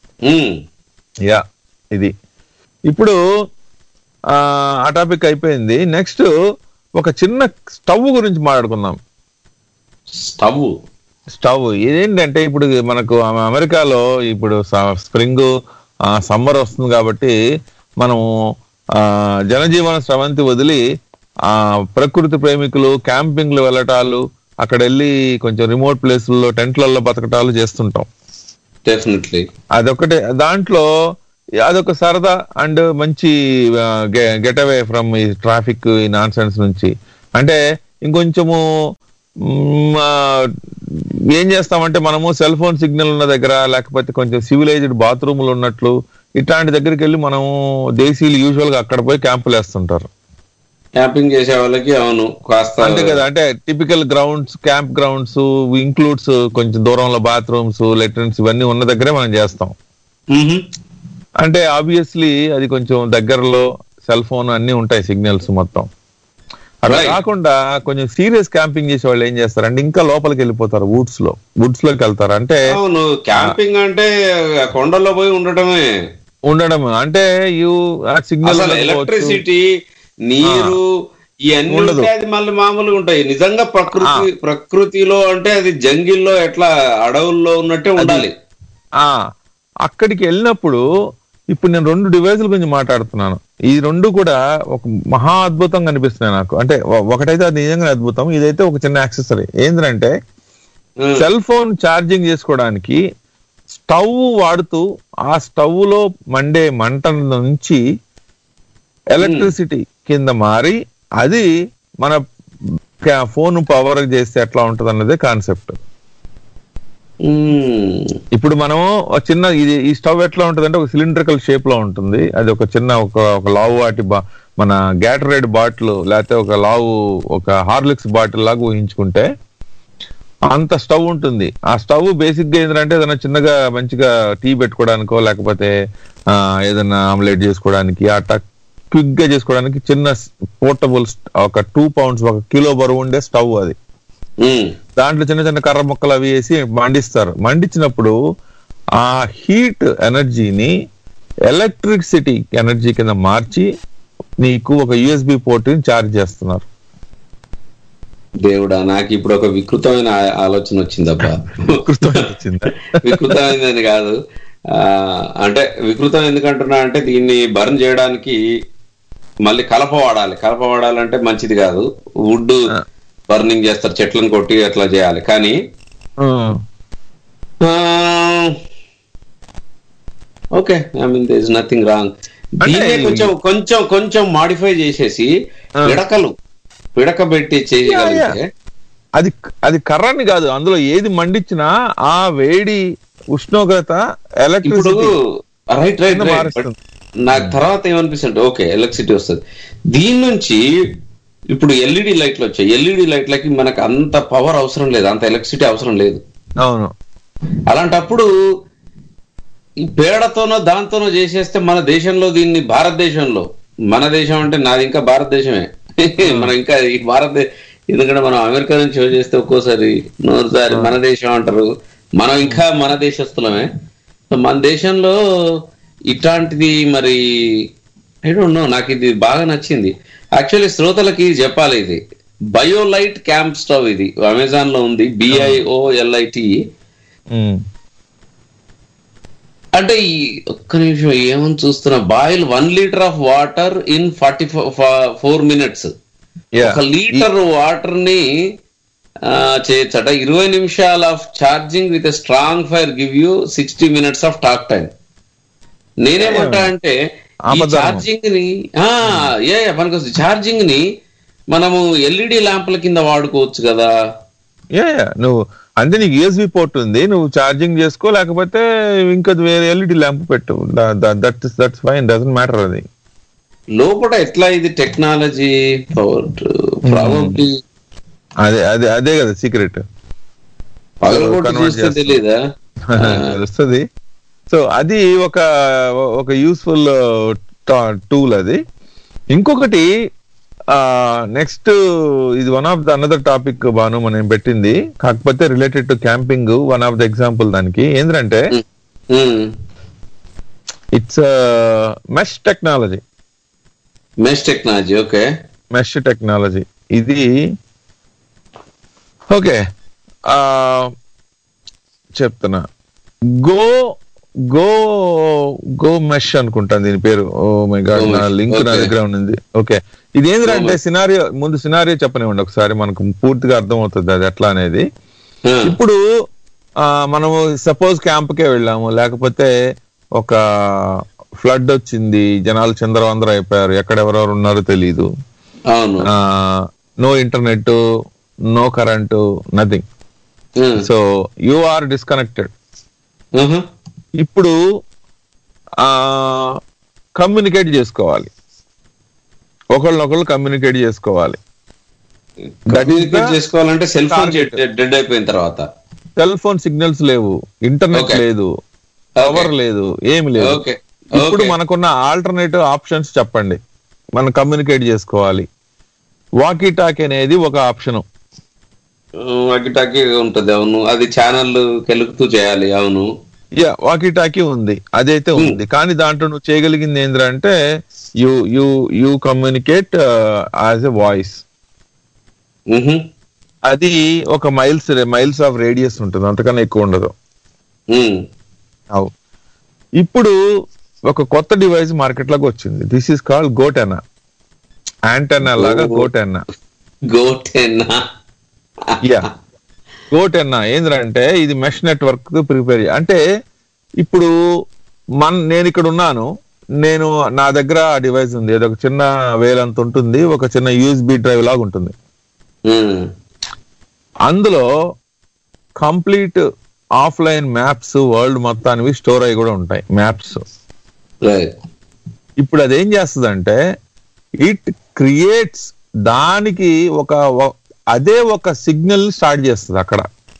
yeah ఇది ఇప్పుడు ఆ, ఆ టాపిక్ అయిపోయింది నెక్స్ట్ ఒక చిన్న స్టవ్ గురించి మాట్లాడుకుందాం స్టవ్ స్టవ్ ఇదేంటంటే ఇప్పుడు మనకు అమె- అమెరికాలో ఇప్పుడు స్ప్రింగ్ సమ్మర్ వస్తుంది కాబట్టి మనం ఆ, జనజీవన స్రవంతి వదిలి ఆ ప్రకృతి ప్రేమికులు క్యాంపింగ్లు వెళ్ళటాలు అక్కడ వెళ్ళి కొంచెం రిమోట్ ప్లేసుల్లో టెంట్లలో బతకటాలు చేస్తుంటాం డెఫినెట్లీ అదొకటే దాంట్లో అదొక సరదా అండ్ మంచి గెట్ అవే ఫ్రమ్ ఈ ట్రాఫిక్ ఈ నాన్ సెన్స్ నుంచి అంటే ఇంకొంచెము మ్, ఆ, ఏం చేస్తామంటే మనము సెల్ ఫోన్ సిగ్నల్ ఉన్న దగ్గర లేకపోతే కొంచెం సివిలైజ్డ్ బాత్రూములు ఉన్నట్లు ఇట్లాంటి దగ్గరికి వెళ్ళి మనము దేశీయులు యూజువల్ గా అక్కడ పోయి క్యాంపులు వేస్తుంటారు క్యాంపింగ్ చేసే వాళ్ళకి అవును కాస్త అంతే కదా అంటే typical grounds camp grounds includes కొంచెం దూరంలో బాత్రూమ్స్ లెట్రిన్స్ ఇవన్నీ ఉన్న దగ్గరే మనం చేస్తాం అంటే ఆబ్వియస్లీ అది కొంచెం దగ్గరలో సెల్ ఫోన్ అన్ని ఉంటాయి సిగ్నల్స్ మొత్తం అలా Right. కాకుండా కొంచెం సీరియస్ క్యాంపింగ్ చేసే వాళ్ళు ఏం చేస్తారంటే ఇంకా లోపలికి వెళ్ళిపోతారు వుడ్స్ లో వుడ్స్ లోకి వెళ్తారు అంటే అవును క్యాంపింగ్ అంటే కొండల్లో పోయి ఉండటమే ఉండడం అంటే యూ సిగ్నల్ అసలు ఎలక్ట్రిసిటీ నీరు ఇవన్నీ ఉండదు. ఉంటే అది మళ్ళీ మామూలుగా ఉంటాయి నిజంగా ప్రకృతి ప్రకృతిలో అంటే అది జంగిల్లో ఎట్లా అడవుల్లో ఉన్నట్టే ఉండాలి ఆ అక్కడికి వెళ్ళినప్పుడు ఇప్పుడు నేను రెండు డివైజుల గురించి మాట్లాడుతున్నాను ఈ రెండు కూడా ఒక మహా అద్భుతంగా అనిపిస్తున్నాయి నాకు అంటే ఒ- ఒకటైతే అది నిజంగా అద్భుతం ఇదైతే ఒక చిన్న యాక్సెసరీ ఏంటంటే సెల్ ఫోన్ ఛార్జింగ్ చేసుకోవడానికి స్టవ్ వాడుతూ ఆ స్టవ్ లో మండే మంట నుంచి ఎలక్ట్రిసిటీ కింద మారి అది మన ఫోన్ పవర్ చేస్తే ఎట్లా ఉంటది అన్నదే కాన్సెప్ట్ ఇప్పుడు మనం ఒక చిన్న ఇది ఈ స్టవ్ ఎట్లా ఉంటుంది అంటే ఒక సిలిండ్రికల్ షేప్ లో ఉంటుంది అది ఒక చిన్న ఒక ఒక లావు వాటి బా- మన గ్యాటరేడ్ బాటిల్ లేకపోతే ఒక లావు ఒక హార్లిక్స్ బాటిల్ లాగా ఊహించుకుంటే అంత స్టవ్ ఉంటుంది ఆ స్టవ్ బేసిక్ గా ఏంటంటే ఏదైనా చిన్నగా మంచిగా టీ పెట్టుకోవడానికో లేకపోతే ఆ, ఏదైనా ఆమ్లెట్ చేసుకోవడానికి అట్లా క్విక్ గా చేసుకోవడానికి చిన్న పోర్టబుల్ ఒక టూ పౌండ్స్ ఒక కిలో బరువు ఉండే స్టవ్ అది దాంట్లో చిన్న చిన్న కర్ర ముక్కలు అవి వేసి మండిస్తారు మండించినప్పుడు ఆ హీట్ ఎనర్జీని ఎలక్ట్రిసిటీ ఎనర్జీ కింద మార్చి నీకు ఒక యూఎస్బి పోర్ట్ ని చార్జ్ చేస్తున్నారు దేవుడా నాకు ఇప్పుడు ఒక వికృతమైన ఆ- ఆలోచన వచ్చిందబ్బా వచ్చిందా వికృతమైనది కాదు ఆ, అంటే వికృతం ఎందుకంటున్నా అంటే దీన్ని బర్న్ చేయడానికి మళ్ళీ కలప వాడాలి కలప వాడాలంటే మంచిది కాదు వుడ్ బర్నింగ్ చేస్తారు చెట్లను కొట్టి అట్లా చేయాలి కానీ okay I mean this nothing wrong దీన్నే కొంచెం కొంచెం కొంచెం మాడిఫై చేసేసి పిడకలు పిడక పెట్టి చేయగలిగితే అది అది కర్రని కాదు అందులో ఏది మండించినా ఆ వేడి ఉష్ణోగ్రత ఇప్పుడు ఎలక్ట్రిసిటీ రైట్ రైట్ కింద రైట్ మారుస్తుంది. నాకు తర్వాత ఏమనిపిస్తుంది ఓకే ఎలక్ట్రిసిటీ వస్తుంది దీని నుంచి ఇప్పుడు ఎల్ఈడి లైట్లు వచ్చాయి ఎల్ఈడి లైట్లకి మనకు అంత పవర్ అవసరం లేదు అంత ఎలక్ట్రిసిటీ అవసరం లేదు అవును అలాంటప్పుడు ఈ పేడతోనో దాంతోనో చేసేస్తే మన దేశంలో దీన్ని భారతదేశంలో మన దేశం అంటే నాది ఇంకా భారతదేశమే మనం ఇంకా ఈ భారతదేశ ఎందుకంటే మనం అమెరికా నుంచి షో చేస్తే ఒక్కోసారి నోరుసారి మన దేశం అంటారు మనం ఇంకా మన దేశస్తులమే సో మన దేశంలో ఇట్లాంటిది మరి ఐ డోంట్ నో నాకు ఇది బాగా నచ్చింది యాక్చువల్లీ శ్రోతలకి చెప్పాలి ఇది బయోలైట్ క్యాంప్ స్టవ్ ఇది అమెజాన్ లో ఉంది బిఐఓఎల్ఐటి ఉమ్. అంటే ఈ ఒక్క నిమిషం ఏమని చూస్తున్నా boil one litre of water in forty four minutes Yeah. ఒక లీటర్ వాటర్ ని ఆ, చేయొచ్చట ఇరవై నిమిషాల of charging with strong fire give you sixty minutes of talk time నేనేమంటా అంటే ఈ ఆపద్ధర్మం. ఛార్జింగ్ ని ఆ, ఏ మనకు ఛార్జింగ్ ని మనము ఎల్ఈడి ల్యాంపుల కింద వాడుకోవచ్చు కదా యా యా నువ్వు అంటే నీకు యూఎస్బి పోర్ట్ ఉంది నువ్వు ఛార్జింగ్ చేసుకో లేకపోతే ఇంకా వేరే ఎల్ఈడి ల్యాంప్ పెట్టు that that's fine doesn't matter అది లోపల ఎట్లా ఇది టెక్నాలజీ పవర్ ప్రాబబ్లీ అదే అదే అదే కదా సీక్రెట్ పగలగొట్టి చూస్తే తెలీదా తెలుస్తుంది సో అది ఒక ఒక యూస్ఫుల్ టూల్ అది ఇంకొకటి నెక్స్ట్ ఇది one of the another topic బాను మనం పెట్టింది కాకపోతే related to camping one of the example దానికి ఏంటంటే it's mesh technology mesh technology okay mesh technology ఇది ఓకే చెప్తున్నా గో గో గో మెష్ అనుకుంటాను దీని పేరు ఓ మై గాడ్ Go నా Mesh, లింక్ నా okay. దగ్గర ఉంది ఓకే ఇది ఏంటంటే సినారియో ముందు సినారియో చెప్పనివ్వండి ఒకసారి మనకు పూర్తిగా అర్థమవుతుంది అది ఎట్లా అనేది ఇప్పుడు ఆ, మనము సపోజ్ క్యాంప్కే వెళ్ళాము లేకపోతే ఒక ఫ్లడ్ వచ్చింది జనాలు చంద్రవందర అయిపోయారు ఎక్కడెవరెవరు ఉన్నారో తెలియదు అవును no internet no current nothing so you are disconnected ఇప్పుడు ఆ కమ్యూనికేట్ చేసుకోవాలి ఒకళ్ళనొకళ్ళు కమ్యూనికేట్ చేసుకోవాలి కమ్యూనికేట్ చేసుకోవాలంటే సెల్ ఫోన్ డెడ్ అయిపోయిన తర్వాత సెల్ ఫోన్ సిగ్నల్స్ లేవు ఇంటర్నెట్ Okay. లేదు పవర్ లేదు ఏమి లేదు ఓకే ఇప్పుడు మనకున్న ఆల్టర్నేటివ్ ఆప్షన్స్ చెప్పండి మనం కమ్యూనికేట్ చేసుకోవాలి వాకీ టాక్ అనేది ఒక ఆప్షన్ అగిటాకి ఉంటది అవును అది ఛానల్ కెలుకుతూ చేయాలి అవును యా వాకీ టాకీ ఉంది అదైతే ఉంది కానీ దాంట్లో నువ్వు చేయగలిగింది ఏంటంటే you you you communicate as a voice అది ఒక మైల్స్ మైల్స్ ఆఫ్ రేడియస్ ఉంటుంది అంతకన్నా ఎక్కువ ఉండదు అవు ఇప్పుడు ఒక కొత్త డివైస్ మార్కెట్ లోకి వచ్చింది this is called goTenna antenna లాగా Oh. GoTenna goTenna yeah goTenna ఏంటంటే ఇది మెష్ నెట్వర్క్ ప్రిపేర్ అంటే ఇప్పుడు మన నేను ఇక్కడ ఉన్నాను నేను నా దగ్గర ఆ డివైస్ ఉంది అది ఒక చిన్న వేలంత ఉంటుంది ఒక చిన్న యూఎస్బి డ్రైవ్ లాగా ఉంటుంది అందులో కంప్లీట్ ఆఫ్లైన్ మ్యాప్స్ వరల్డ్ మొత్తానివి స్టోర్ అయి కూడా ఉంటాయి మ్యాప్స్ ఇప్పుడు అదేం చేస్తుందంటే ఇట్ క్రియేట్స్ దానికి ఒక ఒక- అదే ఒక సిగ్నల్ స్టార్ట్ చేస్తుంది అక్కడ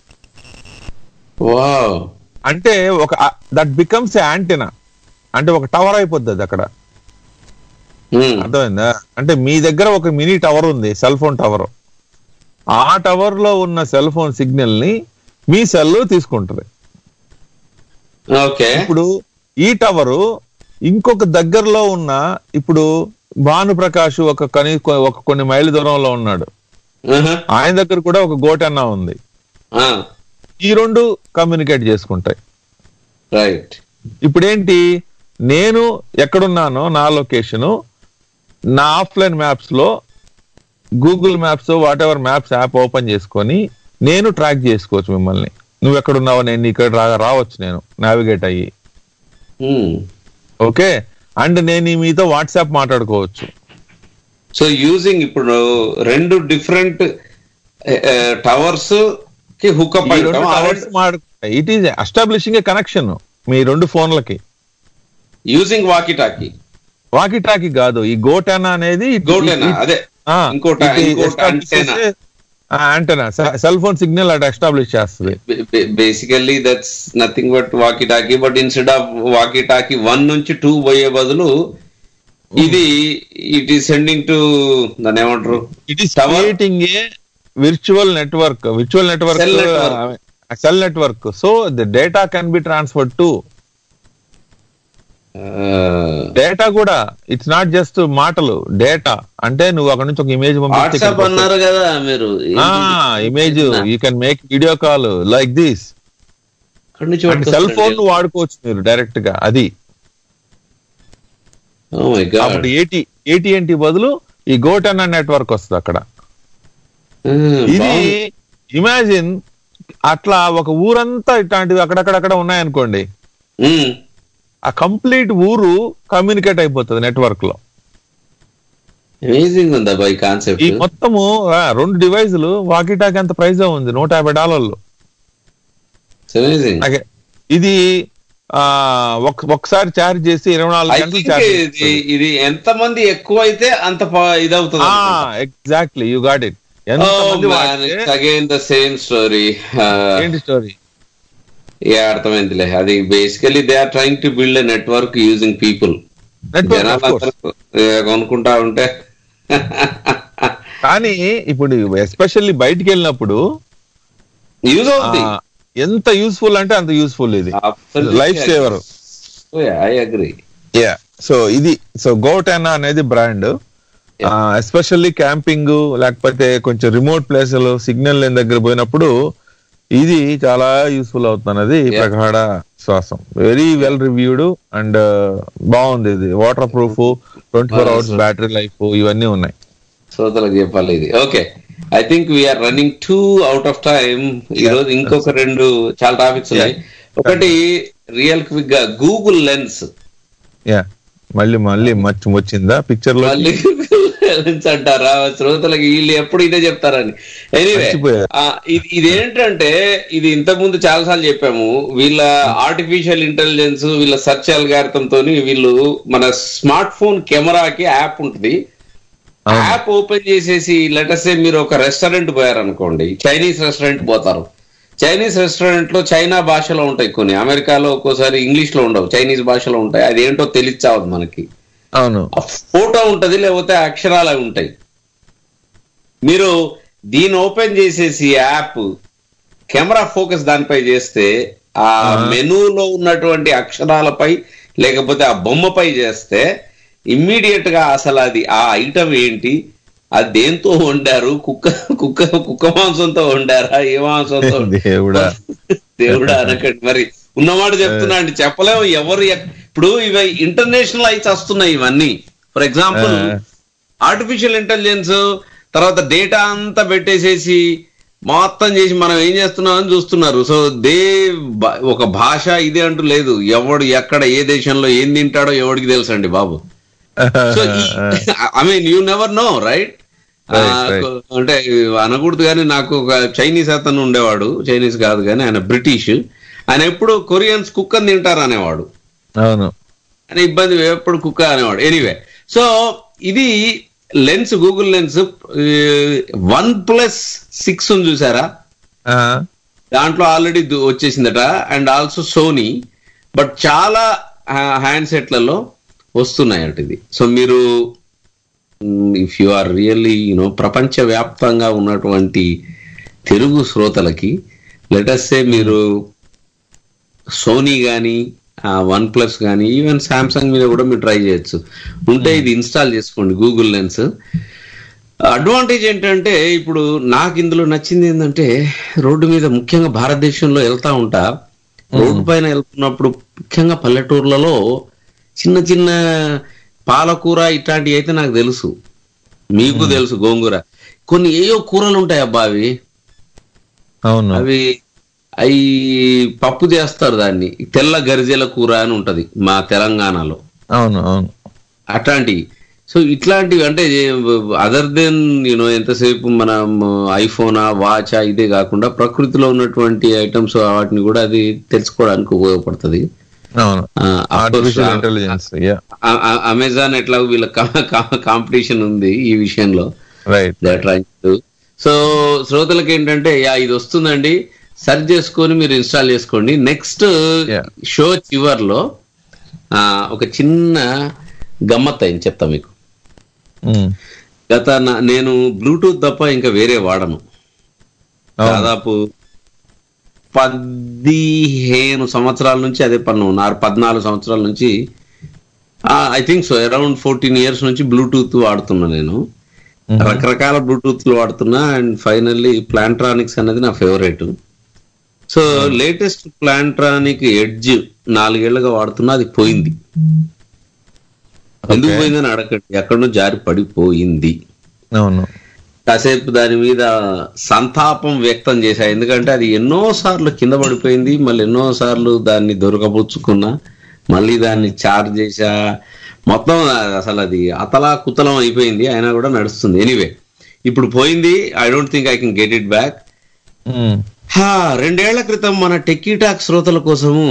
వావ్ అంటే ఒక దట్ బికమ్స్ యాంటెనా అంటే ఒక టవర్ అయిపోద్ది అది అక్కడ అర్థమైందా అంటే మీ దగ్గర ఒక మినీ టవర్ ఉంది సెల్ ఫోన్ టవర్ ఆ టవర్ లో ఉన్న సెల్ ఫోన్ సిగ్నల్ ని మీ సెల్ తీసుకుంటది ఓకే ఇప్పుడు ఈ టవరు ఇంకొక దగ్గరలో ఉన్న ఇప్పుడు భానుప్రకాష్ ఒక కనీ ఒక కొన్ని మైళ్ళ దూరంలో ఉన్నాడు ఆయన దగ్గర కూడా ఒక గోటన్నా ఉంది ఈ రెండు కమ్యూనికేట్ చేసుకుంటాయి రైట్ ఇప్పుడు ఏంటి నేను ఎక్కడున్నానో నా లొకేషను నా ఆఫ్లైన్ మ్యాప్స్ లో Google maps whatever maps app open చేసుకొని నేను ట్రాక్ చేసుకోవచ్చు మిమ్మల్ని నువ్వు ఎక్కడున్నావో నేను ఇక్కడ రా- రావచ్చు నేను నావిగేట్ అయ్యి ఓకే అండ్ నేను ఈ మీతో వాట్సాప్ మాట్లాడుకోవచ్చు సో యూజింగ్ ఇప్పుడు రెండు డిఫరెంట్ టవర్స్ కి hookup it is establishing a connection మీ రెండు ఫోన్లకి యూజింగ్ వాకి టాకీ వాకి టాకి కాదు ఈ గోటానా అనేది గోటేనా అదే ఇంకోట ఇంకోట antenna antenna cell phone signal అటు ఎస్టాబ్లిష్ చేస్తుంది basically that's nothing but walkie talkie but instead of walkie talkie one నుంచి టూ పోయే బదులు ఇది ఇట్ ఈస్ సెండింగ్ టు దాన్ని ఏమంటారు it is creating a virtual network virtual network Cell network. Cell network so the data can be transfer to data కూడా it's not just మాటలు data అంటే నువ్వు అక్కడ నుంచి ఒక ఇమేజ్ వాట్సాప్ అన్నారు కదా మీరు image you can make video call like this అక్కడి నుంచి సెల్ పట్టుకొస్తారండి. ఫోన్ వాడుకోవచ్చు మీరు డైరెక్ట్ గా అది Oh my God. అప్పుడు ఏటీ ఏటీఎన్టీ బదులు ఈ గోటన్ నెట్వర్క్ వస్తుంది అక్కడ Hmm, ఇది బాగుంది. ఇమాజిన్ అట్లా ఒక ఊరంతా ఇట్లాంటివి అక్కడక్కడక్కడ ఉన్నాయనుకోండి ఆ కంప్లీట్ ఊరు కమ్యూనికేట్ అయిపోతుంది నెట్వర్క్ లో అమేజింగ్ ఉందా బాయ్ కాన్సెప్ట్ ఈ మొత్తము ఆ, రెండు డివైజులు వాకిటాకి అంత ప్రైజ్ ఉంది నూట యాభై డాలర్లు అమేజింగ్ అలాగే ఇది ఆ ఒక- ఒకసారి ఛార్జ్ చేసి ఇరవై నాలుగు I గంటలు think ఛార్జ్ ఇది ఇది ఎంత మంది ఎక్కువ అయితే అంత ప- ఇదవుతుంది ఎగ్జాక్ట్లీ యు గాట్ ఇట్ ఎంత మంది వాడితే- అగైన్ ద సేమ్ స్టోరీ ఏంటి స్టోరీ ఏ అర్థమైందిలే అది basically they are trying to build a network using people Network, of జనాలు కొనుక్కుంటా ఉంటే కానీ ఇప్పుడు ఎస్పెషల్లీ బయటికి వెళ్ళినప్పుడు యూజ్ అవుతుంది ఆ, ఎంత యూస్ఫుల్ అంటే అంత యూస్ఫుల్ ఇది Absolutely life saver I agree ya so ఇది సో గోటెనా అనేది బ్రాండ్ ఎస్పెషల్లీ క్యాంపింగ్ లేకపోతే కొంచెం రిమోట్ ప్లేసులు సిగ్నల్ లేని దగ్గర పోయినప్పుడు ఇది చాలా యూస్ఫుల్ అవుతున్నది ప్రగాఢ శ్వాసం వెరీ వెల్ రివ్యూడ్ అండ్ బాగుంది ఇది water proof twenty four hours battery life ఇవన్నీ ఉన్నాయి శ్రోతలకు చెప్పాలి ఇది okay I think we're running to out of time ఈ రోజు ఇంకొక రెండు చాలా టాపిక్స్ ఉన్నాయి ఒకటి రియల్ క్విక్ గా గూగుల్ లెన్స్ యా మళ్ళీ మళ్ళీ మచ్చి వచ్చిందా పిక్చర్ లో మళ్ళీ లెన్స్ అంటారా శ్రోతలకు వీళ్ళు ఎప్పుడు ఇదే చెప్తారని ఎనీవే మర్చిపోయారు. ఇది ఇదేంటంటే ఇది ఇంతకు ముందు చాలా సార్లు చెప్పాము వీళ్ళ ఆర్టిఫిషియల్ ఇంటెలిజెన్స్ వీళ్ళ సెర్చ్ అల్గారితం తోని వీళ్ళు మన స్మార్ట్ ఫోన్ కెమెరాకి యాప్ ఉంటుంది యాప్ ఓపెన్ చేసేసి లెటసే మీరు ఒక రెస్టారెంట్ పోయారనుకోండి చైనీస్ రెస్టారెంట్ పోతారు చైనీస్ రెస్టారెంట్ లో చైనా భాషలో ఉంటాయి కొన్ని అమెరికాలో ఒక్కోసారి ఇంగ్లీష్ లో ఉండవు చైనీస్ భాషలో ఉంటాయి అది ఏంటో తెలియచావదు మనకి అవును ఫోటో ఉంటది లేకపోతే అక్షరాలు అవి ఉంటాయి మీరు దీన్ని ఓపెన్ చేసేసి యాప్ కెమెరా ఫోకస్ దానిపై చేస్తే ఆ మెనూలో ఉన్నటువంటి అక్షరాలపై లేకపోతే ఆ బొమ్మపై చేస్తే ఇమ్మీడియట్ గా అసలు అది ఆ ఐటమ్ ఏంటి అది దేంతో వండారు కుక్క కుక్క కుక్క మాంసంతో వండారా ఏ మాంసంతో దేవుడా దేవుడా అనకండి మరి ఉన్నమాట చెప్తున్నా అండి చెప్పలేము ఎవరు ఎక్- ఇప్పుడు ఇవి ఇంటర్నేషనల్ అయితే వస్తున్నాయి ఇవన్నీ ఫర్ ఎగ్జాంపుల్ ఆర్టిఫిషియల్ ఇంటెలిజెన్స్ తర్వాత డేటా అంతా పెట్టేసేసి మొత్తం చేసి మనం ఏం చేస్తున్నాం అని చూస్తున్నారు సో దే బ- ఒక భాష ఇదే అంటూ లేదు ఎవడు ఎక్కడ ఏ దేశంలో ఏం తింటాడో ఎవడికి తెలుసండి బాబు so I mean you never know right Right, right. అంటే అనకూడదు కానీ నాకు ఒక చైనీస్ అతను ఉండేవాడు చైనీస్ కాదు కానీ ఆయన బ్రిటిష్ ఆయన ఎప్పుడు కొరియన్స్ కుక్క తింటారు అనేవాడు అవును అని ఇబ్బంది ఎప్పుడు కుక్క అనేవాడు ఎనీవే సో ఇది lens Google lens OnePlus six చూసారా ఆ, దాంట్లో ఆల్రెడీ వచ్చేసిందట అండ్ ఆల్సో సోనీ బట్ చాలా హ్యాండ్ సెట్లలో వస్తున్నాయట ఇది సో మీరు if you are really you know ప్రపంచ వ్యాప్తంగా ఉన్నటువంటి తెలుగు శ్రోతలకి లెటస్సే మీరు సోనీ కానీ వన్ ప్లస్ కానీ ఈవెన్ సామ్సంగ్ మీద కూడా మీరు ట్రై చేయొచ్చు ఉంటే ఇది ఇన్స్టాల్ చేసుకోండి గూగుల్ లెన్స్ అడ్వాంటేజ్ ఏంటంటే ఇప్పుడు నాకు ఇందులో నచ్చింది ఏంటంటే రోడ్డు మీద ముఖ్యంగా భారతదేశంలో వెళ్తా ఉంటా రోడ్డు పైన వెళ్తున్నప్పుడు ముఖ్యంగా పల్లెటూర్లలో చిన్న చిన్న పాలకూర ఇట్లాంటివి అయితే నాకు తెలుసు మీకు తెలుసు గోంగూర కొన్ని ఏయో కూరలు ఉంటాయి అబ్బా అవి అవును అవి అవి పప్పు చేస్తారు దాన్ని తెల్ల గరిజెల కూర అని ఉంటది మా తెలంగాణలో అవును అవును అట్లాంటివి సో ఇట్లాంటివి అంటే అదర్ దెన్ యూనో ఎంతసేపు మనం ఐఫోనా వాచా ఇదే కాకుండా ప్రకృతిలో ఉన్నటువంటి ఐటమ్స్ వాటిని కూడా అది తెలుసుకోవడానికి ఉపయోగపడుతుంది అవును ఆ, of course, ఆర్టిఫిషియల్ ఆ- ఇంటెలిజెన్స్ యా ఆ- ఆ- అమెజాన్ ఎట్లా వీళ్ళ కాంపిటీషన్ ఉంది ఈ విషయంలో రైట్ సో శ్రోతలకు ఏంటంటే యా ఇది వస్తుందండి సెర్చ్ చేసుకొని మీరు ఇన్స్టాల్ చేసుకోండి నెక్స్ట్ షో చివర్లో ఆ, ఒక చిన్న గమ్మత్ అయింది చెప్తా మీకు గత నా- నేను బ్లూటూత్ తప్ప ఇంకా వేరే వాడను దాదాపు పదిహేను సంవత్సరాల నుంచి అదే పన్ను నారు పద్నాలుగు సంవత్సరాల నుంచి I think so around fourteen years నుంచి బ్లూటూత్ వాడుతున్నా నేను రకరకాల బ్లూటూత్ వాడుతున్నా అండ్ ఫైనల్లీ ప్లాంట్రానిక్స్ అనేది నా favourite so latest Plantronic edge నాలుగేళ్లుగా వాడుతున్నా అది పోయింది ఎందుకు పోయిందని అడగండి ఎక్కడో జారి పడిపోయింది అవును కాసేపు దాని మీద సంతాపం వ్యక్తం చేశా ఎందుకంటే అది ఎన్నో సార్లు కింద పడిపోయింది మళ్ళీ ఎన్నో సార్లు దాన్ని దొరకపుచ్చుకున్నా మళ్ళీ దాన్ని చార్జ్ చేశా మొత్తం అసలు అది అతలా కుతలం అయిపోయింది అయినా కూడా నడుస్తుంది ఎనీవే ఇప్పుడు పోయింది I don't think I can get it back హా రెండేళ్ల క్రితం మన టెక్కీ టాక్ శ్రోతల కోసము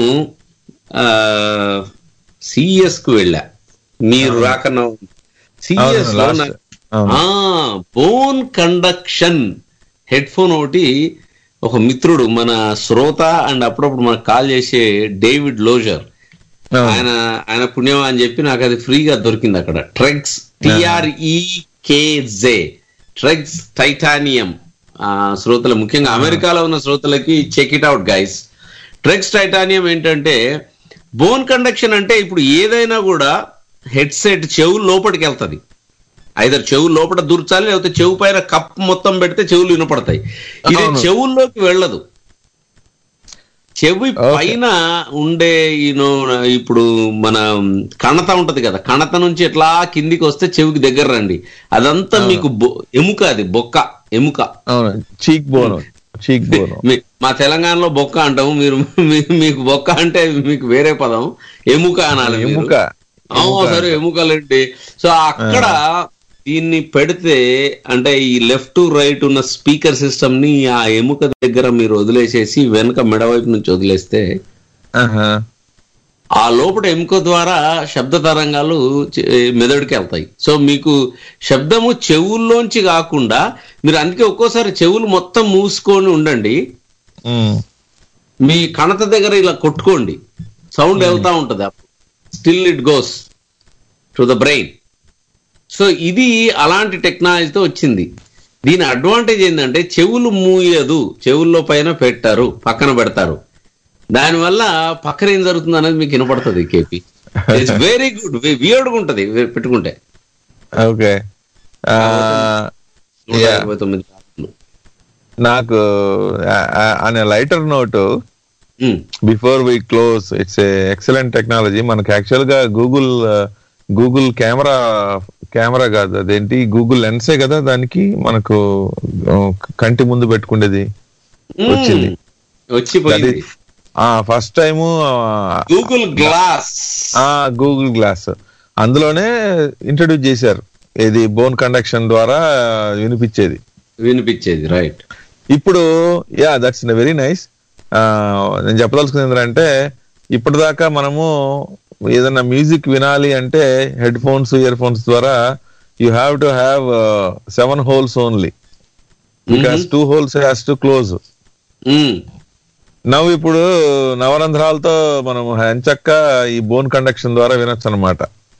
సిఎస్ కు వెళ్ళా మీరు రాకన్నా సిఎస్ లో last. నాకు బోన్ కండక్షన్ హెడ్ ఫోన్ ఒకటి ఒక మిత్రుడు మన శ్రోత అండ్ అప్పుడప్పుడు మనకు కాల్ చేసే డేవిడ్ లోజర్ ఆయన ఆయన పుణ్యం అని చెప్పి నాకు అది ఫ్రీగా దొరికింది అక్కడ ట్రెగ్స్ టిఆర్ఈకేజే ట్రెగ్స్ టైటానియం శ్రోతలు ముఖ్యంగా అమెరికాలో ఉన్న శ్రోతలకి check it out guys Trekz titanium ఏంటంటే బోన్ కండక్షన్ అంటే ఇప్పుడు ఏదైనా కూడా హెడ్ సెట్ చెవు లోపలికి వెళ్తది ఐదర్ చెవు లోపల దూర్చాలి లేకపోతే చెవు పైన కప్ మొత్తం పెడితే చెవులు వినపడతాయి ఇది అవును. చెవుల్లోకి వెళ్ళదు చెవి పైన ఉండే యూనో ఇప్పుడు మన కణత ఉంటది కదా కణత నుంచి ఎట్లా కిందికి వస్తే చెవికి దగ్గర రండి అదంతా మీకు బొ- ఎముక అది బొక్క ఎముక అవును చీక్ బోన్ చీక్ బోన్ మీ- మా తెలంగాణలో బొక్క అంటాము మీరు మీ- మీకు బొక్క అంటే మీకు వేరే పదం ఎముక అనాలి మీరు. ఎముక. ఆ, ఎముక సరే అంటారు. ఎముకలండి సో అక్కడ దీన్ని పెడితే అంటే ఈ లెఫ్ట్ రైట్ ఉన్న స్పీకర్ సిస్టమ్ ని ఆ ఎముక దగ్గర మీరు వదిలేసేసి వెనక మెడవైపు నుంచి వదిలేస్తే ఆ లోపల ఎముక ద్వారా శబ్ద తరంగాలు చె- మెదడుకి వెళ్తాయి సో మీకు శబ్దము చెవుల్లోంచి కాకుండా మీరు అందుకే ఒక్కోసారి చెవులు మొత్తం మూసుకొని ఉండండి మీ కణత దగ్గర ఇలా కొట్టుకోండి సౌండ్ వెళ్తా ఉంటది still it goes to the brain so ఇది అలాంటి టెక్నాలజీతో వచ్చింది దీని అడ్వాంటేజ్ ఏంటంటే చెవులు మూయదు చెవుల్లో పైన పెట్టారు పక్కన పెడతారు దానివల్ల పక్కన ఏం జరుగుతుంది అనేది మీకు వినపడుతుంది కేపీ ఇట్స్ వెరీ గుడ్ వియర్డ్గా ఉంటది పెట్టుకుంటే ఓకే నూట ఇరవై తొమ్మిది నాకు అనే lighter note before we close it's excellent technology మనకి యాక్చువల్ గా గూగుల్ గూగుల్ కెమెరా కెమెరా కాదు అదేంటి గూగుల్ లెన్సే కదా దానికి మనకు ఆ, కంటి ముందు పెట్టుకునేది వచ్చింది వచ్చిపోయింది first time Google glass Google glass అందులోనే ఇంట్రడ్యూస్ చేశారు ఇది బోన్ కండక్షన్ ద్వారా వినిపించేది వినిపించేది రైట్ ఇప్పుడు యా దట్స్ వెరీ నైస్ నేను చెప్పదలుచుకుంది ఏంటంటే ఇప్పటిదాకా మనము ఏదైనా మ్యూజిక్ వినాలి అంటే హెడ్ ఫోన్స్ ఇయర్ ఫోన్స్ ద్వారా you have to have seven holes only because two holes has to close నవ్వు ఇప్పుడు నవరంధ్రాలతో మనం ఎంచక్క ఈ బోన్ కండక్షన్ ద్వారా వినొచ్చు అనమాట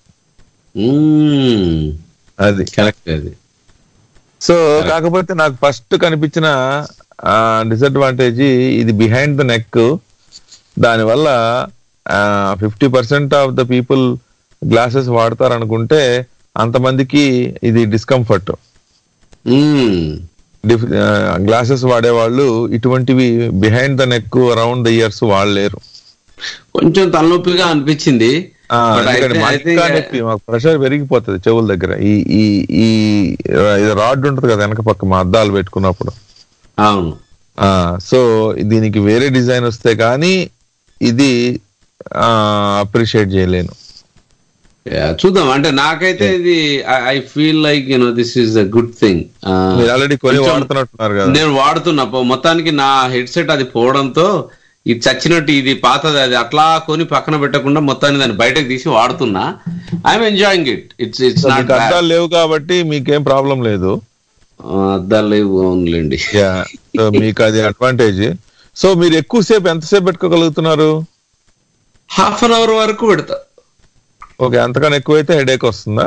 అది కరెక్ట్ అది సో కాకపోతే నాకు ఫస్ట్ కనిపించిన డిసడ్వాంటేజ్ ఇది బిహైండ్ ద నెక్ దానివల్ల fifty percent of the people glasses వాడతారు అనుకుంటే అంతమందికి ఇది డిస్కంఫర్ట్ గ్లాసెస్ వాడేవాళ్ళు ఇటువంటివి behind the neck around the ears వాడలేరు కొంచెం తలనొప్పిగా అనిపించింది ఆ, But I ఎందుకంటే think- I మాకు think- ఇంకా నొప్పి మాకు ప్రెషర్ పెరిగిపోతుంది చెవుల దగ్గర ఈ ఈ ఈ ఇది రాడ్ ఉంటది కదా వెనక పక్క మా అద్దాలు పెట్టుకున్నప్పుడు అవును ఆ సో దీనికి వేరే డిజైన్ వస్తే కానీ ఇది అప్రిషియేట్ చేయలేను Yeah, చూద్దాం అంటే నాకైతే ఇది I feel like you know this is a good thing మీరు ఆల్రెడీ కొని వాడుతున్నట్టున్నారు కదా నేను వాడుతున్నా పో- మొత్తానికి నా హెడ్సెట్ అది పోవడంతో ఇది చచ్చినట్టు ఇది పాతది అది అట్లా కొని పక్కన పెట్టకుండా మొత్తాన్ని దాన్ని బయటకు తీసి వాడుతున్నా I'm enjoying it it's it's So, not మీకు అద్దాలు లేవు కాబట్టి మీకేం ప్రాబ్లం లేదు అద్దాలు లేవు అవునులేండి యా సో మీకు అది అడ్వాంటేజ్ సో మీరు ఎక్కువసేపు ఎంతసేపు పెట్టుకోగలుగుతున్నారు హాఫ్ అన్ అవర్ వరకు పెడతా ఓకే అంతకన్నా ఎక్కువైతే హెడేక్ వస్తుందా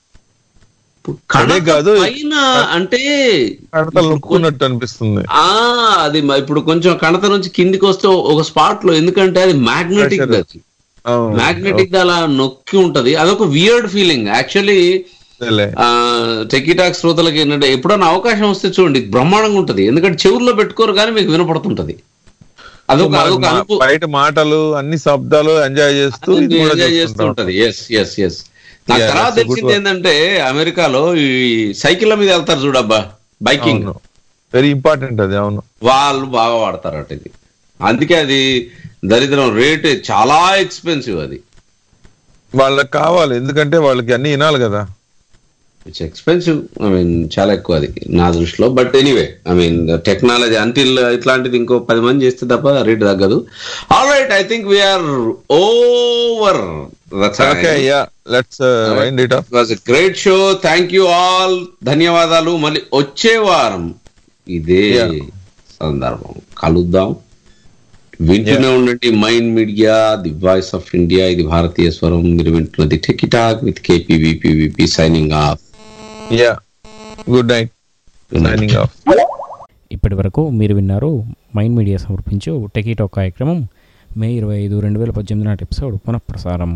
కణత హెడేక్ కాదు పైన అంటే కడతలు నొక్కున్నట్టు అనిపిస్తుంది ఆ అది మ- ఇప్పుడు కొంచెం కణత నుంచి కిందికి వస్తే ఒక స్పాట్ లో ఎందుకంటే అది మ్యాగ్నెటిక్ Pressure. అది అవును. మ్యాగ్నెటిక్ అలా నొక్కి ఉంటది అదొక వియర్డ్ ఫీలింగ్ యాక్చువల్లీ అదేలే. టెకిటాక్ శ్రోతలకి ఏంటంటే ఎప్పుడైనా అవకాశం వస్తే చూడండి బ్రహ్మాండంగా ఉంటది ఎందుకంటే చెవుల్లో పెట్టుకోరు కానీ మీకు వినపడుతుంటది అదొక మనకు అదొక మా- అనుభవం బయట మాటలు అన్ని శబ్దాలు ఎంజాయ్ చేస్తూ ఇది కూడా ఎంజాయ్ చేస్తూ చూస్తుంటాం. ఉంటది ఎస్ ఎస్ ఎస్ నాకు Yeah, తర్వాత that's a good తెలిసింది one. ఏంటంటే అమెరికాలో ఈ సైకిళ్ళ మీద వెళ్తారు చూడబ్బా బైకింగ్ అవును వెరీ ఇంపార్టెంట్ అది అవును వాళ్ళు బాగా వాడతారట ఇది అందుకే అది దరిద్రం రేట్ చాలా ఎక్స్పెన్సివ్ అది వాళ్ళకి కావాలి ఎందుకంటే వాళ్ళకి అన్ని వినాలి కదా ఇట్స్ ఎక్స్పెన్సివ్ ఐ మీన్ చాలా ఎక్కువ అది నా దృష్టిలో but anyway I mean technology until ఇట్లాంటిది ఇంకో పది మంది చేస్తే తప్ప రేట్ తగ్గదు all right I think we're over okay ya let's wind it off was great show thank you all ధన్యవాదాలు మళ్ళీ వచ్చే వారం ఇదే Yeah. సందర్భం కలుద్దాం వింటూనే ఉండండి Mind media the voice of India ఇది భారతీయ స్వరం మీరు వింటున్నది టెకిటాక్ విత్ కేపీవీపీవీపీ signing off ya good night signing off ఇప్పటి వరకు మీరు విన్నారు మైండ్ మీడియా సమర్పించు టెకీటాక్ కార్యక్రమం మే ఇరవై ఐదు రెండు వేల పద్దెనిమిది నాటి ఎపిసోడ్ పునఃప్రసారం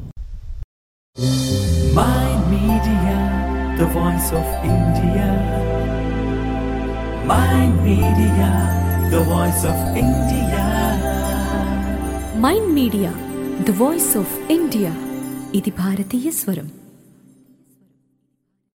Mind Media, the voice of India. Mind Media, the voice of India. Mind media the voice of India ఇది భారతీయ స్వరం